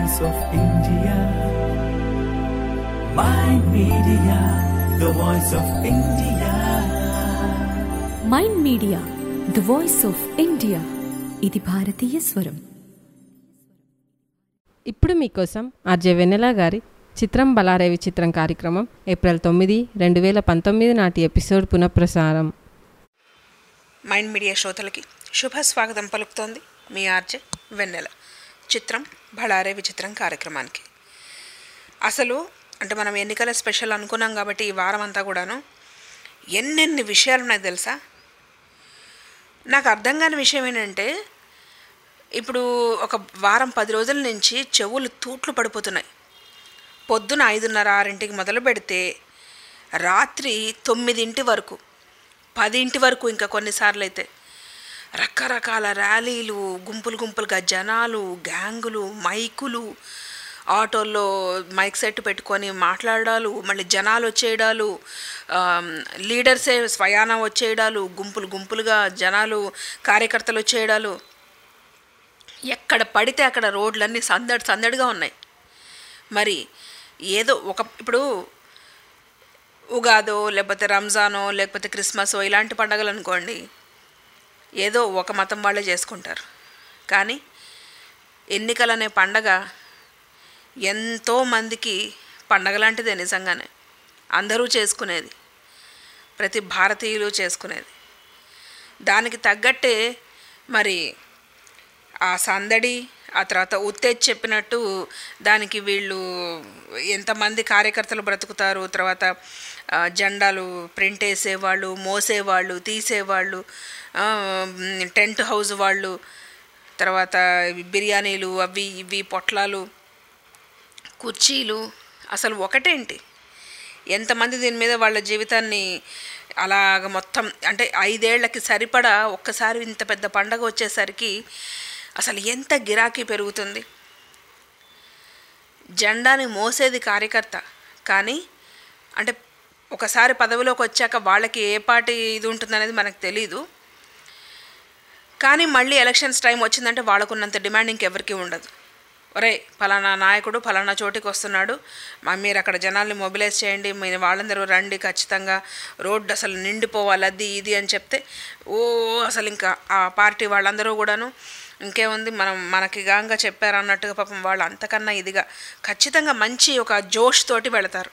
voice of India. My media, the voice of India. Mind media the voice of India ఇది భారతీయ స్వరం ఇప్పుడు మీకోసం ఆర్జే వెన్నెల గారి చిత్రం బలారేవి చిత్రం కార్యక్రమం ఏప్రిల్ తొమ్మిది రెండు వేల పంతొమ్మిది నాటి ఎపిసోడ్ పునఃప్రసారం మైండ్ మీడియా శ్రోతలకి శుభ స్వాగతం పలుకుతోంది మీ ఆర్జే వెన్నెల చిత్రం బళారే విచిత్రం కార్యక్రమానికి అసలు అంటే మనం ఎన్నికల స్పెషల్ అనుకున్నాం కాబట్టి ఈ వారం అంతా కూడాను ఎన్నెన్ని విషయాలు ఉన్నాయి తెలుసా నాకు అర్థం కాని విషయం ఏంటంటే ఇప్పుడు ఒక వారం పది రోజుల నుంచి చెవులు తూట్లు పడిపోతున్నాయి పొద్దున ఐదున్నర ఆరింటికి మొదలు పెడితే రాత్రి తొమ్మిదింటి వరకు పదింటి వరకు ఇంకా కొన్నిసార్లు అయితే రకరకాల ర్యాలీలు గుంపులు గుంపులుగా జనాలు గ్యాంగులు మైకులు ఆటోల్లో మైక్ సెట్ పెట్టుకొని మాట్లాడాలు మళ్ళీ జనాలు వచ్చేయడాలు ఆమ్, లీడర్సే స్వయాన వచ్చేయడాలు గుంపులు గుంపులుగా జనాలు కార్యకర్తలు వచ్చేయడాలు ఎక్కడ పడితే అక్కడ రోడ్లన్నీ సందడి సందడిగా ఉన్నాయి మరి ఏదో ఒక ఇప్పుడు ఉగాదో లేకపోతే రంజానో లేకపోతే క్రిస్మసో ఇలాంటి పండగలు అనుకోండి ఏదో ఒక మతం వాళ్ళే చేసుకుంటారు కానీ ఎన్నికలనే పండగ ఎంతో మందికి పండగ లాంటిదే నిజంగానే అందరూ చేసుకునేది ప్రతి భారతీయులు చేసుకునేది దానికి తగ్గట్టే మరి ఆ సందడి ఆ తర్వాత ఉత్తేజ్ చెప్పినట్టు దానికి వీళ్ళు ఎంతమంది కార్యకర్తలు బ్రతుకుతారు తర్వాత ఆ, జెండాలు ప్రింట్ వేసేవాళ్ళు మోసేవాళ్ళు తీసేవాళ్ళు ఆ, మ్, టెంట్ హౌస్ వాళ్ళు తర్వాత ఇవి బిర్యానీలు అవి ఇవి పొట్లాలు కుర్చీలు అసలు ఒకటేంటి ఎంతమంది దీని మీద వాళ్ళ జీవితాన్ని అలాగ మొత్తం అంటే ఐదేళ్లకి సరిపడా ఒక్కసారి ఇంత పెద్ద పండగ వచ్చేసరికి అసలు ఎంత గిరాకీ పెరుగుతుంది జెండాని మోసేది కార్యకర్త కానీ అంటే ఒకసారి పదవిలోకి వచ్చాక వాళ్ళకి ఏ పార్టీ ఇది ఉంటుందనేది మనకు తెలీదు కానీ మళ్ళీ ఎలక్షన్స్ టైం వచ్చిందంటే వాళ్ళకున్నంత డిమాండ్ ఇంకెవరికి ఉండదు ఒరే ఫలానా నాయకుడు ఫలానా చోటికి వస్తున్నాడు మా మీరు అక్కడ జనాల్ని మొబిలైజ్ చేయండి మీరు వాళ్ళందరూ రండి ఖచ్చితంగా రోడ్డు అసలు నిండిపోవాలి అది ఇది అని చెప్తే ఓ అసలు ఇంకా ఆ పార్టీ వాళ్ళందరూ కూడాను ఇంకేముంది మనం మనకి గాంగా చెప్పారు అన్నట్టుగా పాపం వాళ్ళు అంతకన్నా ఇదిగా ఖచ్చితంగా మంచి ఒక జోష్ తోటి వెళతారు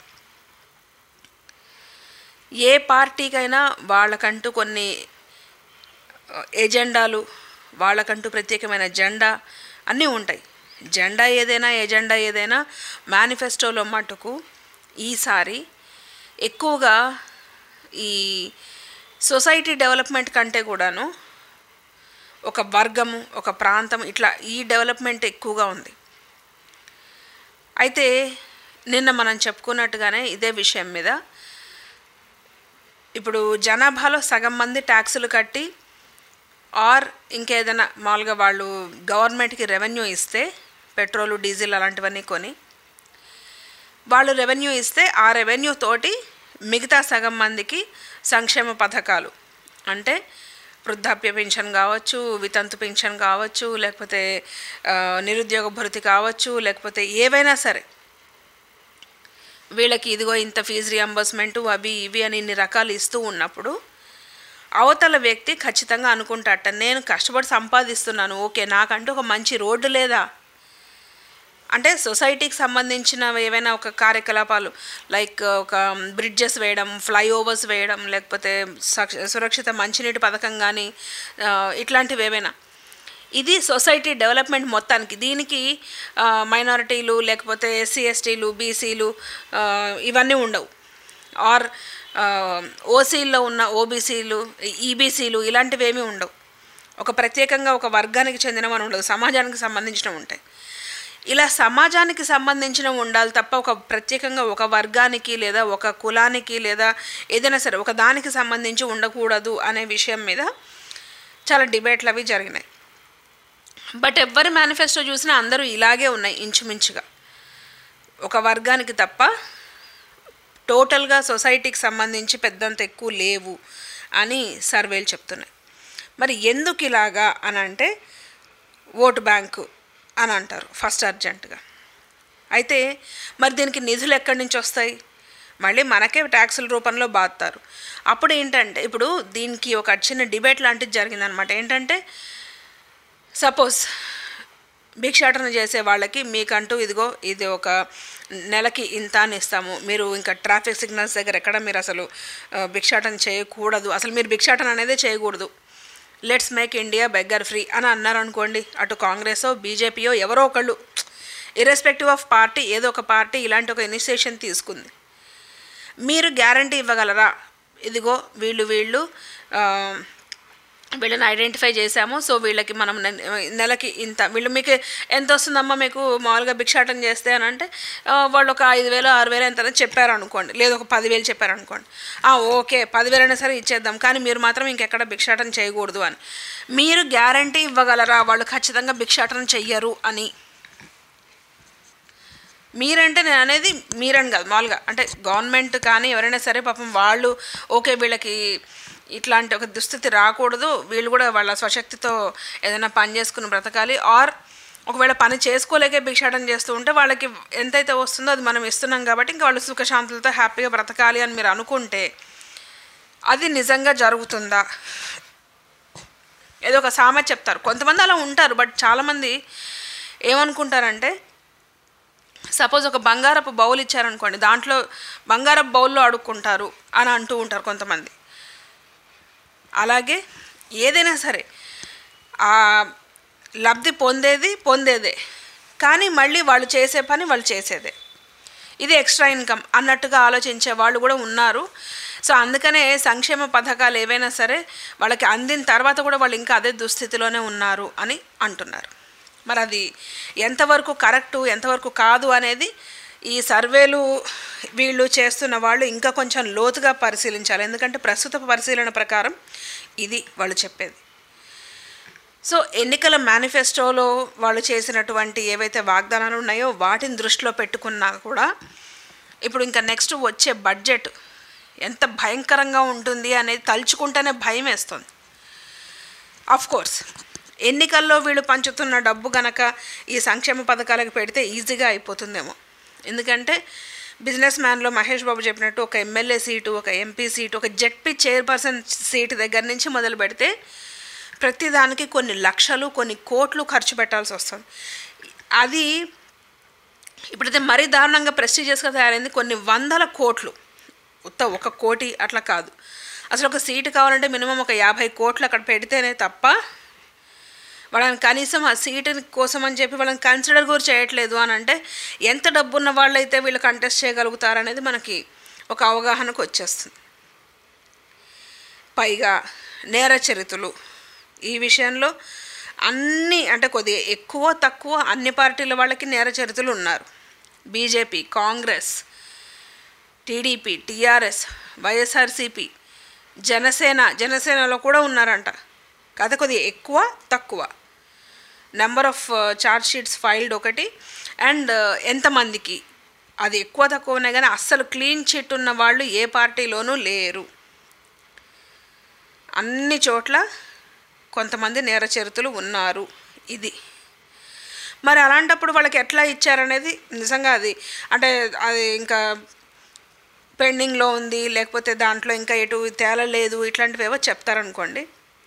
ఏ పార్టీకైనా వాళ్ళకంటూ కొన్ని ఎజెండాలు వాళ్ళకంటూ ప్రత్యేకమైన జెండా అన్నీ ఉంటాయి జెండా ఏదైనా ఎజెండా ఏదైనా మేనిఫెస్టోలో మటుకు ఈసారి ఎక్కువగా ఈ సొసైటీ డెవలప్మెంట్ కంటే కూడాను ఒక వర్గము ఒక ప్రాంతం ఇట్లా ఈ డెవలప్మెంట్ ఎక్కువగా ఉంది అయితే నిన్న మనం చెప్పుకున్నట్టుగానే ఇదే విషయం మీద ఇప్పుడు జనాభాలో సగం మంది ట్యాక్సులు కట్టి ఆర్ ఇంకేదైనా మామూలుగా వాళ్ళు గవర్నమెంట్కి రెవెన్యూ ఇస్తే పెట్రోలు డీజిల్ అలాంటివన్నీ కొని వాళ్ళు రెవెన్యూ ఇస్తే ఆ రెవెన్యూ తోటి మిగతా సగం మందికి సంక్షేమ పథకాలు అంటే వృద్ధాప్య పెన్షన్ కావచ్చు వితంతు పెన్షన్ కావచ్చు లేకపోతే ఆ, నిరుద్యోగ భృతి కావచ్చు లేకపోతే ఏవైనా సరే వీళ్ళకి ఇదిగో ఇంత ఫీజు రియంబర్స్మెంట్ అవి ఇవి అని ఇన్ని రకాలు ఇస్తూ ఉన్నప్పుడు అవతల వ్యక్తి ఖచ్చితంగా అనుకుంటాట నేను కష్టపడి సంపాదిస్తున్నాను ఓకే నాకంటూ ఒక మంచి రోడ్డు లేదా అంటే సొసైటీకి సంబంధించిన ఏవైనా ఒక కార్యకలాపాలు లైక్ ఒక బ్రిడ్జెస్ వేయడం ఫ్లైఓవర్స్ వేయడం లేకపోతే సక్ష- సురక్షిత మంచినీటి పథకం కానీ ఆ, ఇట్లాంటివి ఏవైనా ఇది సొసైటీ డెవలప్మెంట్ మొత్తానికి దీనికి మైనారిటీలు లేకపోతే ఎస్సీ ఎస్టీలు బీసీలు ఇవన్నీ ఉండవు ఆర్ ఓసీల్లో ఉన్న ఓబీసీలు ఈబీసీలు ఇలాంటివి ఏమీ ఉండవు ఒక ప్రత్యేకంగా ఒక వర్గానికి చెందినవని ఉండదు సమాజానికి సంబంధించినవి ఉంటాయి ఇలా సమాజానికి సంబంధించిన ఉండాలి తప్ప ఒక ప్రత్యేకంగా ఒక వర్గానికి లేదా ఒక కులానికి లేదా ఏదైనా సరే ఒక దానికి సంబంధించి ఉండకూడదు అనే విషయం మీద చాలా డిబేట్లు అవి జరిగినాయి బట్ ఎవ్వరి మేనిఫెస్టో చూసినా అందరూ ఇలాగే ఉన్నాయి ఇంచుమించుగా ఒక వర్గానికి తప్ప టోటల్గా సొసైటీకి సంబంధించి పెద్దంత ఎక్కువ లేవు అని సర్వేలు చెప్తున్నాయి మరి ఎందుకు ఇలాగా అని అంటే ఓటు బ్యాంకు అని అంటారు ఫస్ట్ అర్జెంటుగా అయితే మరి దీనికి నిధులు ఎక్కడి నుంచి వస్తాయి మళ్ళీ మనకే ట్యాక్సుల రూపంలో బాదుతారు అప్పుడు ఏంటంటే ఇప్పుడు దీనికి ఒక చిన్న డిబేట్ లాంటిది జరిగిందనమాట ఏంటంటే సపోజ్ భిక్షాటన చేసే వాళ్ళకి మీకంటూ ఇదిగో ఇది ఒక నెలకి ఇంత అని ఇస్తాము మీరు ఇంకా ట్రాఫిక్ సిగ్నల్స్ దగ్గర ఎక్కడ మీరు అసలు ఆ, భిక్షాటన చేయకూడదు అసలు మీరు భిక్షాటన అనేది చేయకూడదు let's make India beggar free అని అన్నారు అనుకోండి అటు కాంగ్రెసో బీజేపీయో ఎవరో ఒకళ్ళు ఇర్రెస్పెక్టివ్ ఆఫ్ పార్టీ ఏదో ఒక పార్టీ ఇలాంటి ఒక ఇనిషియేషన్ తీసుకుంది మీరు గ్యారంటీ ఇవ్వగలరా ఇదిగో వీళ్ళు వీళ్ళు ఆ, వీళ్ళని ఐడెంటిఫై చేశాము సో వీళ్ళకి మనం నె- నెలకి ఇంత వీళ్ళు మీకు ఎంత వస్తుందమ్మా మీకు మామూలుగా భిక్షాటన చేస్తే అని అంటే ఆ, వాళ్ళు ఒక ఐదు వేలు ఆరు వేలు ఎంత చెప్పారు అనుకోండి లేదు ఒక పదివేలు చెప్పారు అనుకోండి ఆ, ఓకే పదివేలు అయినా సరే ఇచ్చేద్దాం కానీ మీరు మాత్రం ఇంకెక్కడ భిక్షాటన చేయకూడదు అని మీరు గ్యారంటీ ఇవ్వగలరా వాళ్ళు ఖచ్చితంగా భిక్షాటన చెయ్యరు అని మీరంటే నేను అనేది మీరని కాదు మామూలుగా అంటే గవర్నమెంట్ కానీ ఎవరైనా సరే పాపం వాళ్ళు ఓకే వీళ్ళకి ఇట్లాంటి ఒక దుస్థితి రాకూడదు వీళ్ళు కూడా వాళ్ళ స్వశక్తితో ఏదైనా పని చేసుకుని బ్రతకాలి ఆర్ ఒకవేళ పని చేసుకోలేకే భిక్షాటన చేస్తూ ఉంటే వాళ్ళకి ఎంతైతే వస్తుందో అది మనం ఇస్తున్నాం కాబట్టి ఇంకా వాళ్ళు సుఖశాంతులతో హ్యాపీగా బ్రతకాలి అని మీరు అనుకుంటే అది నిజంగా జరుగుతుందా ఏదో ఒక సామెత చెప్తారు కొంతమంది అలా ఉంటారు బట్ చాలామంది ఏమనుకుంటారంటే సపోజ్ ఒక బంగారపు బౌల్ ఇచ్చారనుకోండి దాంట్లో బంగారపు బౌల్లో అడుక్కుంటారు అని అంటూ ఉంటారు కొంతమంది అలాగే ఏదైనా సరే ఆ లబ్ధి పొందేది పొందేదే కానీ మళ్ళీ వాళ్ళు చేసే పని వాళ్ళు చేసేదే ఇది ఎక్స్ట్రా ఇన్కమ్ అన్నట్టుగా ఆలోచించే వాళ్ళు కూడా ఉన్నారు సో అందుకనే సంక్షేమ పథకాలు ఏవైనా సరే వాళ్ళకి అందిన తర్వాత కూడా వాళ్ళు ఇంకా అదే దుస్థితిలోనే ఉన్నారు అని అంటున్నారు మరి అది ఎంతవరకు కరెక్టు ఎంతవరకు కాదు అనేది ఈ సర్వేలు వీళ్ళు చేస్తున్న వాళ్ళు ఇంకా కొంచెం లోతుగా పరిశీలించాలి ఎందుకంటే ప్రస్తుత పరిశీలన ప్రకారం ఇది వాళ్ళు చెప్పేది సో ఎన్నికల మేనిఫెస్టోలో వాళ్ళు చేసినటువంటి ఏవైతే వాగ్దానాలు ఉన్నాయో వాటిని దృష్టిలో పెట్టుకున్నా కూడా ఇప్పుడు ఇంకా నెక్స్ట్ వచ్చే బడ్జెట్ ఎంత భయంకరంగా ఉంటుంది అనేది తలుచుకుంటేనే భయం వేస్తుంది ఆఫ్ కోర్స్ ఎన్నికల్లో వీళ్ళు పంచుతున్న డబ్బు గనక ఈ సంక్షేమ పథకాలకు పెడితే ఈజీగా అయిపోతుందేమో ఎందుకంటే బిజినెస్ మ్యాన్లో మహేష్ బాబు చెప్పినట్టు ఒక ఎమ్మెల్యే సీటు ఒక ఎంపీ సీటు ఒక జెడ్పీ చైర్పర్సన్ సీటు దగ్గర నుంచి మొదలు పెడితే ప్రతిదానికి కొన్ని లక్షలు కొన్ని కోట్లు ఖర్చు పెట్టాల్సి వస్తుంది అది ఇప్పుడైతే మరీ దారుణంగా ప్రెస్టీజియస్గా తయారైంది కొన్ని వందల కోట్లు ఉత్త ఒక కోటి అట్లా కాదు అసలు ఒక సీటు కావాలంటే మినిమం ఒక యాభై కోట్లు అక్కడ పెడితేనే తప్ప వాళ్ళని కనీసం ఆ సీటు కోసం అని చెప్పి వాళ్ళని కన్సిడర్ కూడా చేయట్లేదు అని అంటే ఎంత డబ్బు ఉన్న వాళ్ళైతే వీళ్ళు కంటెస్ట్ చేయగలుగుతారనేది మనకి ఒక అవగాహనకు వచ్చేస్తుంది పైగా నేర చరిత్రలు ఈ విషయంలో అన్ని అంటే కొద్దిగా ఎక్కువ తక్కువ అన్ని పార్టీల వాళ్ళకి నేర చరిత్రలు ఉన్నారు BJP Congress TDP TRS YSRCP Janasena జనసేనలో కూడా ఉన్నారంట కథ కొద్దిగా ఎక్కువ తక్కువ number of charge sheets filed ఒకటి అండ్ ఎంతమందికి అది ఎక్కువ తక్కువనే కానీ అస్సలు క్లీన్ చిట్ ఉన్న వాళ్ళు ఏ పార్టీలోనూ లేరు అన్ని చోట్ల కొంతమంది నేర చరితులు ఉన్నారు ఇది మరి అలాంటప్పుడు వాళ్ళకి ఎట్లా ఇచ్చారనేది నిజంగా అది అంటే అది ఇంకా పెండింగ్లో ఉంది లేకపోతే దాంట్లో ఇంకా ఎటు తేలలేదు ఇట్లాంటివి ఏవో చెప్తారనుకోండి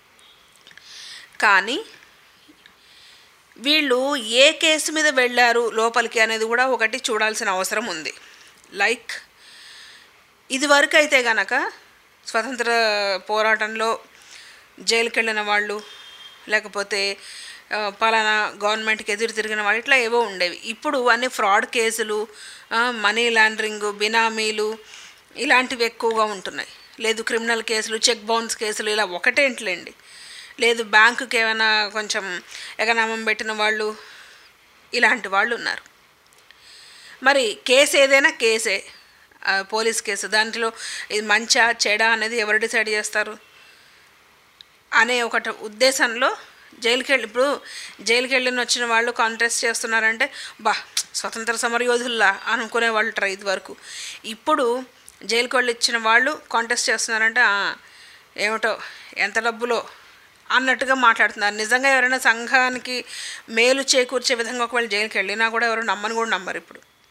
కానీ వీళ్ళు ఏ కేసు మీద వెళ్ళారు లోపలికి అనేది కూడా ఒకటి చూడాల్సిన అవసరం ఉంది లైక్ ఇదివరకు అయితే గనక స్వతంత్ర పోరాటంలో జైలుకి వెళ్ళిన వాళ్ళు లేకపోతే ఆ, పలానా గవర్నమెంట్కి ఎదురు తిరిగిన వాళ్ళు ఇట్లా ఏవో ఉండేవి ఇప్పుడు అన్ని ఫ్రాడ్ కేసులు ఆ, మనీ లాండరింగ్ బినామీలు ఇలాంటివి ఎక్కువగా ఉంటున్నాయి లేదు క్రిమినల్ కేసులు చెక్ బౌన్స్ కేసులు ఇలా ఒకటేంట్లేండి లేదు బ్యాంకుకి ఏమైనా కొంచెం ఎగనామం పెట్టిన వాళ్ళు ఇలాంటి వాళ్ళు ఉన్నారు మరి కేసు ఏదైనా కేసే ఆ, పోలీస్ కేసు దాంట్లో ఇది మంచా చెడా అనేది ఎవరు డిసైడ్ చేస్తారు అనే ఒకటి ఉద్దేశంలో జైలుకి వెళ్ళి ఇప్పుడు జైలుకి వెళ్ళిన వచ్చిన వాళ్ళు కాంటెస్ట్ చేస్తున్నారంటే బా స్వతంత్ర సమరయోధుల్లా అనుకునే వాళ్ళు ట్రై ఇది వరకు ఇప్పుడు జైలుకి వెళ్ళి ఇచ్చిన వాళ్ళు కాంటెస్ట్ చేస్తున్నారంటే "ఆ, ఏమిటో ఎంత డబ్బులో అన్నట్టుగా మాట్లాడుతున్నారు నిజంగా ఎవరైనా సంఘానికి మేలు చేకూర్చే విధంగా ఒకవేళ జైలుకి వెళ్ళినా కూడా ఎవరు నమ్మని కూడా నమ్మరు ఇప్పుడు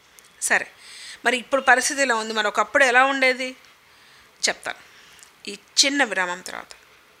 సరే మరి ఇప్పుడు పరిస్థితి ఇలా ఉంది మరి ఒకప్పుడు ఎలా ఉండేది చెప్తాను ఈ చిన్న విరామం తర్వాత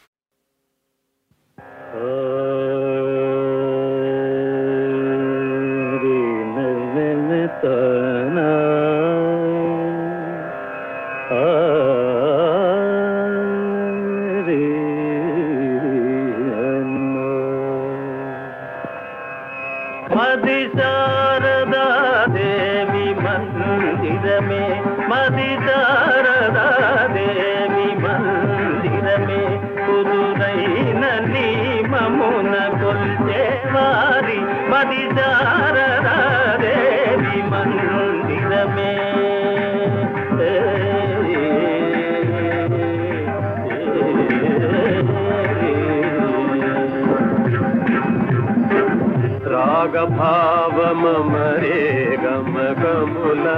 మది శారదా దేవి మందిరమే మది శారదా దేవి మందిరమే కుదురైన నీమమున కొల్చేవారి మది శారదా దేవి మందిరమే రాగభావమరే గమ గములా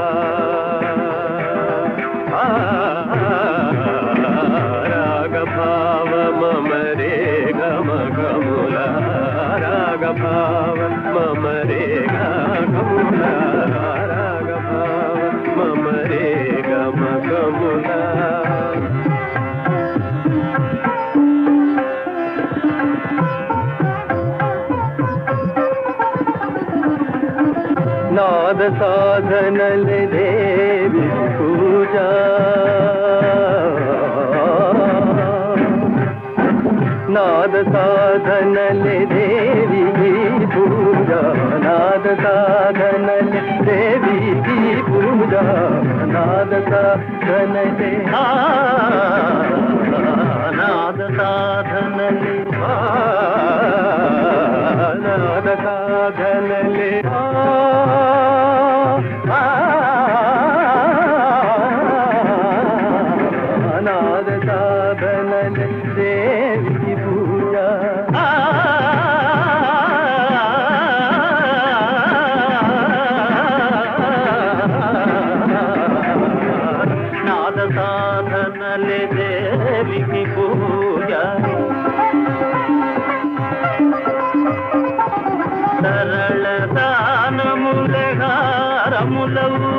రాగభావమరే గమ గములా రాగభావ మమరే గములా రాగభావ మమరే గమ గములా నాద సాధనల దేవి పూజ నాద సాధనల దేవి పూజ నాద సాధనల దేవి పూజ నాద సాధనలే ఆ, నాద సాధనలే ఆ, నాద సాధనలే ఆ, ఆ, నాద సాధనలే దేవి పూజ ఆ, నాద సాధనలే దేవికి పూజ సరళ దానములే హారములవు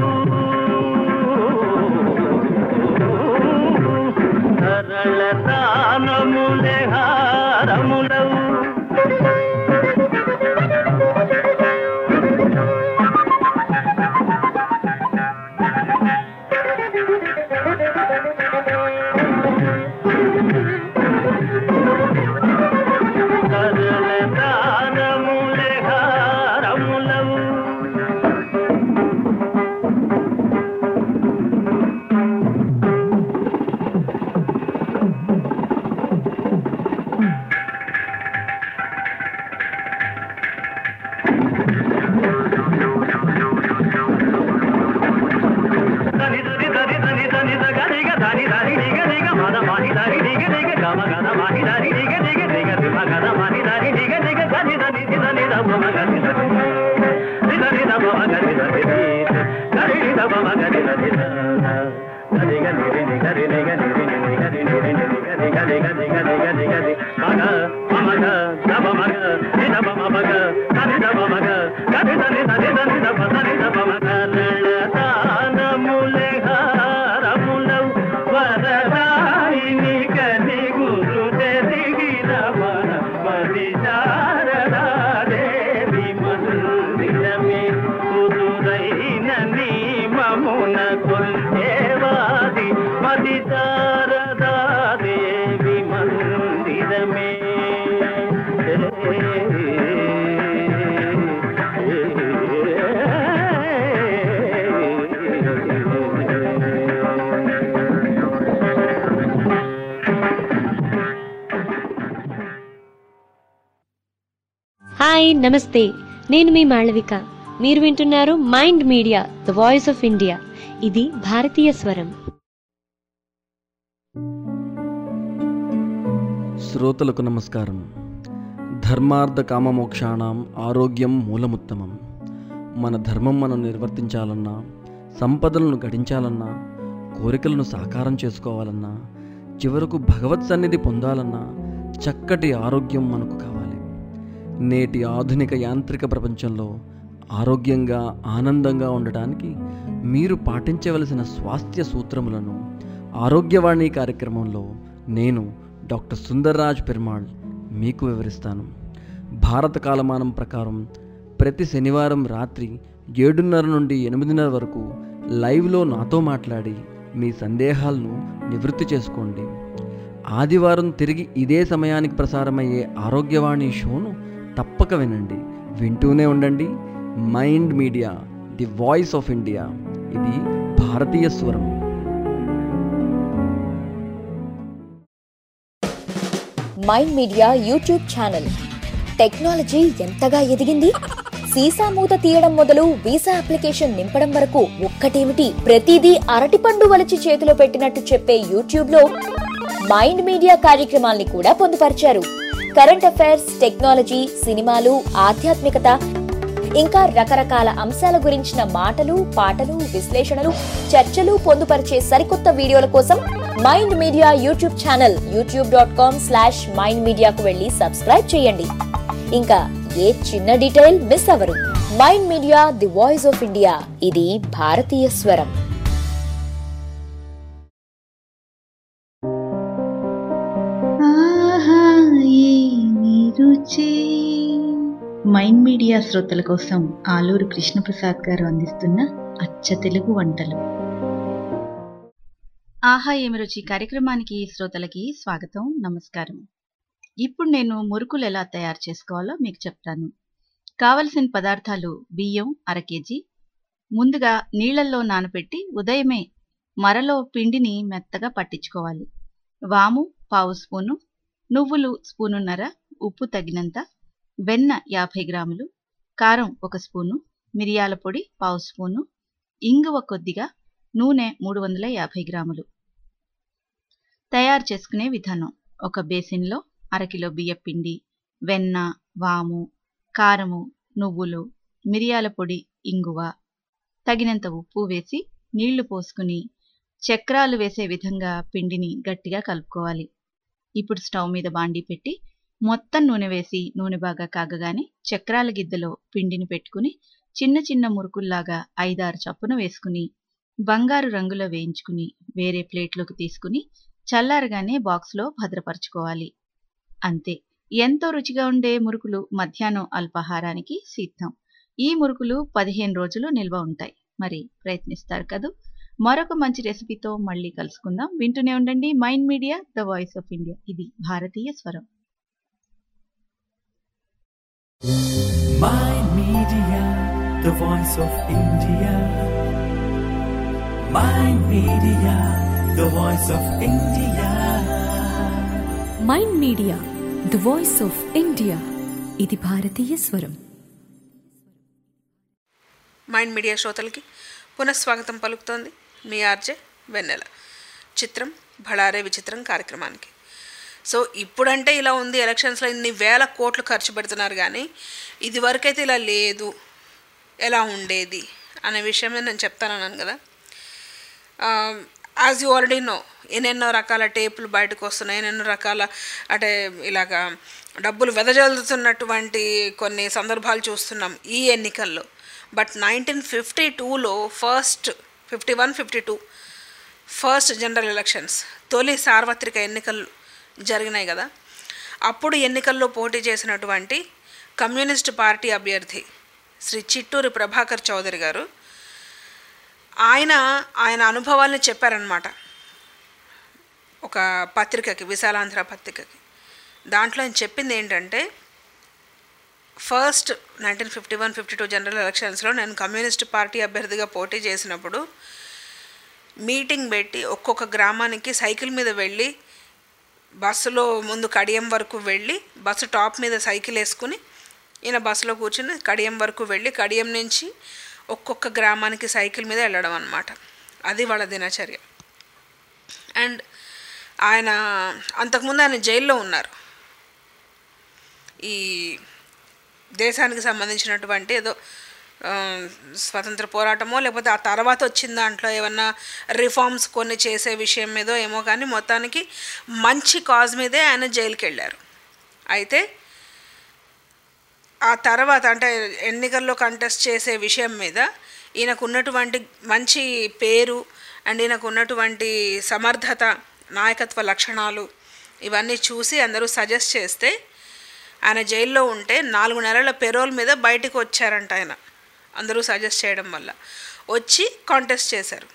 సరళ దానములే హారములవు సరళ దానములే హారములవు దని దని దని దని దని ద గని గ దని దని ని గ ని గ మద మాని దని ని గ ని గ గ మ గ ద మాని దని ని గ ని గ ని గ ని మ గ ద మాని దని ని గ ని గ దని దని ని దని ద మ మ గ ని ద ని దని ద మ మ గ ని ద ని ని గని ని ద మ మ గ ని ద ని ద గని గ ని రి ని గ రి ని గ ని రి ని గ ని ని రి ని గ ని గ ని గ ని గ ని గ ని గ ని మ గ మ మ గ ద మ మ గ ని ద మ మ మ గ ద ని ద మ మ గ గ ని ద ని ద ని ద ని ద మ ద ని ద మ మ గ లల దానములే హారములవు వరదాయిని కని గురు తెరిగిన మన మది శారదా దేవి మందిరమే కుదురైన నీమమున కొల్చేవాది మది శారదా దేవి మందిరమే హాయ్ నమస్తే నేను మీ మాళవిక మీరు వింటున్నారు mind media the voice of India ఇది భారతీయ స్వరం శ్రోతలకు నమస్కారం ధర్మార్థ కామమోక్షాణం ఆరోగ్యం మూలముత్తమం మన ధర్మం మనం నిర్వర్తించాలన్నా సంపదలను గడించాలన్నా కోరికలను సాకారం చేసుకోవాలన్నా చివరకు భగవత్ సన్నిధి పొందాలన్నా చక్కటి ఆరోగ్యం మనకు కావాలి నేటి ఆధునిక యాంత్రిక ప్రపంచంలో ఆరోగ్యంగా ఆనందంగా ఉండటానికి మీరు పాటించవలసిన స్వాస్థ్య సూత్రములను ఆరోగ్యవాణి కార్యక్రమంలో నేను డాక్టర్ సుందర్రాజ్ పెరుమాళ్ మీకు వివరిస్తాను భారత కాలమానం ప్రకారం ప్రతి శనివారం రాత్రి ఏడున్నర నుండి ఎనిమిదిన్నర వరకు లైవ్లో నాతో మాట్లాడి మీ సందేహాలను నివృత్తి చేసుకోండి ఆదివారం తిరిగి ఇదే సమయానికి ప్రసారమయ్యే ఆరోగ్యవాణి షోను తప్పక వినండి వింటూనే ఉండండి mind media the voice of India ఇది భారతీయ స్వరం mind media YouTube channel technology ఎంతగా ఎదిగింది సీసా మూత తీయడం మొదలు వీసా అప్లికేషన్ నింపడం వరకు ఒక్కటేమిటి ప్రతిదీ అరటిపండు వలిచి చేతిలో పెట్టినట్టు చెప్పే యూట్యూబ్ లో మైండ్ మీడియా కార్యక్రమాల్ని కూడా పొందుపరిచారు కరెంట్ అఫైర్స్ టెక్నాలజీ సినిమాలు ఆధ్యాత్మికత ఇంకా రకరకాల అంశాల గురించిన మాటలు పాటలు విశ్లేషణలు చర్చలు పొందుపరిచే సరికొత్త వీడియోల కోసం mind media YouTube channel YouTube dot com slash mind మీడియాకు వెళ్ళి సబ్స్క్రైబ్ చేయండి ఇంకా ఏ చిన్న డీటెయిల్ మిస్ అవరు mind media the voice of India ఇది భారతీయ స్వరం ఆహా ఏమి రుచి మైండ్ మీడియా శ్రోతల కోసం ఆలూరు కృష్ణప్రసాద్ గారు అందిస్తున్న అచ్చ తెలుగు వంటలు ఆహా ఏమి రుచి కార్యక్రమానికి శ్రోతలకి స్వాగతం నమస్కారం ఇప్పుడు నేను మురుకులు ఎలా తయారు చేసుకోవాలో మీకు చెప్తాను కావలసిన పదార్థాలు బియ్యం అర కేజీ ముందుగా నీళ్లలో నానబెట్టి ఉదయమే మరలో పిండిని మెత్తగా పట్టించుకోవాలి వాము పావు స్పూను నువ్వులు స్పూనున్నర ఉప్పు తగినంత వెన్న యాభై గ్రాములు కారం ఒక స్పూను మిరియాల పొడి పావు స్పూను ఇంగువ కొద్దిగా నూనె మూడు వందల యాభై గ్రాములు తయారు చేసుకునే విధానం ఒక బేసిన్లో అరకిలో బియ్య పిండి వెన్న వాము కారము నువ్వులు మిరియాల పొడి ఇంగువ తగినంత ఉప్పు వేసి నీళ్లు పోసుకుని చక్రాలు వేసే విధంగా పిండిని గట్టిగా కలుపుకోవాలి ఇప్పుడు స్టవ్ మీద బాండీ పెట్టి మొత్తం నూనె వేసి నూనె బాగా కాగగానే చక్రాల గిద్దలో పిండిని పెట్టుకుని చిన్న చిన్న మురుకుల్లాగా ఐదారు చప్పున వేసుకుని బంగారు రంగులో వేయించుకుని వేరే ప్లేట్లోకి తీసుకుని చల్లారగానే బాక్స్లో భద్రపరచుకోవాలి అంతే ఎంతో రుచిగా ఉండే మురుకులు మధ్యాహ్నం అల్పాహారానికి సిద్ధం ఈ మురుకులు పదిహేను రోజులు నిల్వ ఉంటాయి మరి ప్రయత్నిస్తారు కదూ మరొక మంచి రెసిపీతో మళ్ళీ కలుసుకుందాం వింటూనే ఉండండి mind media the voice of India ఇది భారతీయ స్వరం Mind Media, the voice of India. Mind Media, the voice of India. Mind media the voice of India ఇది భారతీయ స్వరం మైండ్ మీడియా శ్రోతలకి పునఃస్వాగతం పలుకుతోంది మీ ఆర్జే వెన్నెల చిత్రం భళారే విచిత్రం కార్యక్రమానికి సో ఇప్పుడంటే ఇలా ఉంది ఎలక్షన్స్లో ఇన్ని వేల కోట్లు ఖర్చు పెడుతున్నారు కానీ ఇది వరకైతే ఇలా లేదు ఎలా ఉండేది అనే విషయమే నేను చెప్తానన్నాను కదా యాజ్ యూ ఆల్రెడీ నో ఎన్నెన్నో రకాల టేపులు బయటకు వస్తున్నాయి ఎన్నెన్నో రకాల అంటే ఇలాగా డబ్బులు వెదజల్లుతున్నటువంటి కొన్ని సందర్భాలు చూస్తున్నాం ఈ ఎన్నికల్లో బట్ నైన్టీన్ ఫిఫ్టీ టూలో first fifty one fifty two first general elections తొలి సార్వత్రిక ఎన్నికలు జరిగినాయి కదా అప్పుడు ఎన్నికల్లో పోటీ చేసినటువంటి కమ్యూనిస్ట్ పార్టీ అభ్యర్థి శ్రీ చిట్టూరి ప్రభాకర్ చౌదరి గారు ఆయన ఆయన అనుభవాల్ని చెప్పారనమాట ఒక పత్రికకి విశాలాంధ్ర పత్రికకి దాంట్లో ఆయన చెప్పింది ఏంటంటే first nineteen fifty one fifty two general ఎలక్షన్స్లో నేను కమ్యూనిస్ట్ పార్టీ అభ్యర్థిగా పోటీ చేసినప్పుడు మీటింగ్ పెట్టి ఒక్కొక్క గ్రామానికి సైకిల్ మీద వెళ్ళి బస్సులో ముందు కడియం వరకు వెళ్ళి బస్సు టాప్ మీద సైకిల్ వేసుకుని ఈయన బస్సులో కూర్చుని కడియం వరకు వెళ్ళి కడియం నుంచి ఒక్కొక్క గ్రామానికి సైకిల్ మీద వెళ్ళడం అనమాట అది వాళ్ళ దినచర్య అండ్ ఆయన అంతకుముందు ఆయన జైల్లో ఉన్నారు ఈ దేశానికి సంబంధించినటువంటి ఏదో ఆ, స్వతంత్ర పోరాటమో లేకపోతే ఆ తర్వాత వచ్చిన దాంట్లో ఏమన్నా రిఫార్మ్స్ కొన్ని చేసే విషయం మీదో ఏమో కానీ మొత్తానికి మంచి కాజ్ మీదే ఆయన జైలుకి వెళ్ళారు అయితే ఆ తర్వాత అంటే ఎన్నికల్లో కంటెస్ట్ చేసే విషయం మీద ఈయనకు ఉన్నటువంటి మంచి పేరు అండ్ ఈయనకు ఉన్నటువంటి సమర్థత నాయకత్వ లక్షణాలు ఇవన్నీ చూసి అందరూ సజెస్ట్ చేస్తే ఆయన జైల్లో ఉంటే నాలుగు నెలల పెరోల్ మీద బయటికి వచ్చారంట ఆయన అందరూ సజెస్ట్ చేయడం వల్ల వచ్చి కాంటెస్ట్ చేశారు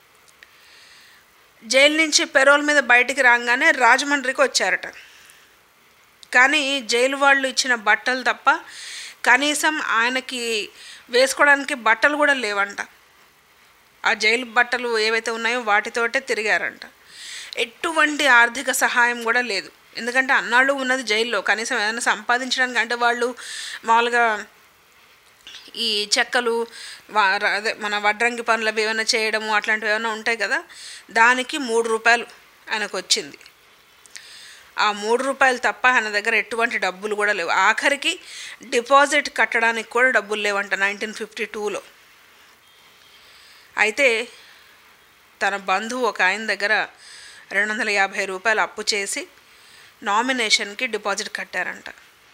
జైలు నుంచి పెరోల్ మీద బయటికి రాగానే రాజమండ్రికి వచ్చారట కానీ జైలు వాళ్ళు ఇచ్చిన బట్టలు తప్ప కనీసం ఆయనకి వేసుకోవడానికి బట్టలు కూడా లేవంట ఆ జైలు బట్టలు ఏవైతే ఉన్నాయో వాటితోటే తిరిగారంట ఎటువంటి ఆర్థిక సహాయం కూడా లేదు ఎందుకంటే అన్నాళ్ళు ఉన్నది జైల్లో కనీసం ఏదైనా సంపాదించడానికి అంటే వాళ్ళు మామూలుగా ఈ చెక్కలు వా- ర- అదే మన వడ్రంగి పనులు అవి ఏమైనా చేయడము అట్లాంటివి ఏమైనా ఉంటాయి కదా దానికి మూడు రూపాయలు ఆయనకు వచ్చింది ఆ మూడు రూపాయలు తప్ప ఆయన దగ్గర ఎటువంటి డబ్బులు కూడా లేవు ఆఖరికి డిపాజిట్ కట్టడానికి కూడా డబ్బులు లేవంట నైన్టీన్ ఫిఫ్టీ టూలో అయితే తన బంధువు ఒక ఆయన దగ్గర రెండు వందల యాభై రూపాయలు అప్పు చేసి నామినేషన్కి డిపాజిట్ కట్టారంట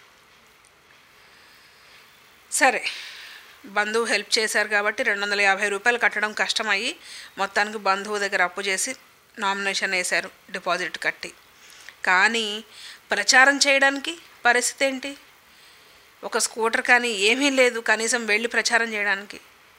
సరే బంధువు హెల్ప్ చేశారు కాబట్టి రెండు వందల యాభై రూపాయలు కట్టడం కష్టమయ్యి మొత్తానికి బంధువు దగ్గర అప్పు చేసి నామినేషన్ వేశారు డిపాజిట్ కట్టి కానీ ప్రచారం చేయడానికి పరిస్థితి ఏంటి ఒక స్కూటర్ కానీ ఏమీ లేదు కనీసం వెళ్ళి ప్రచారం చేయడానికి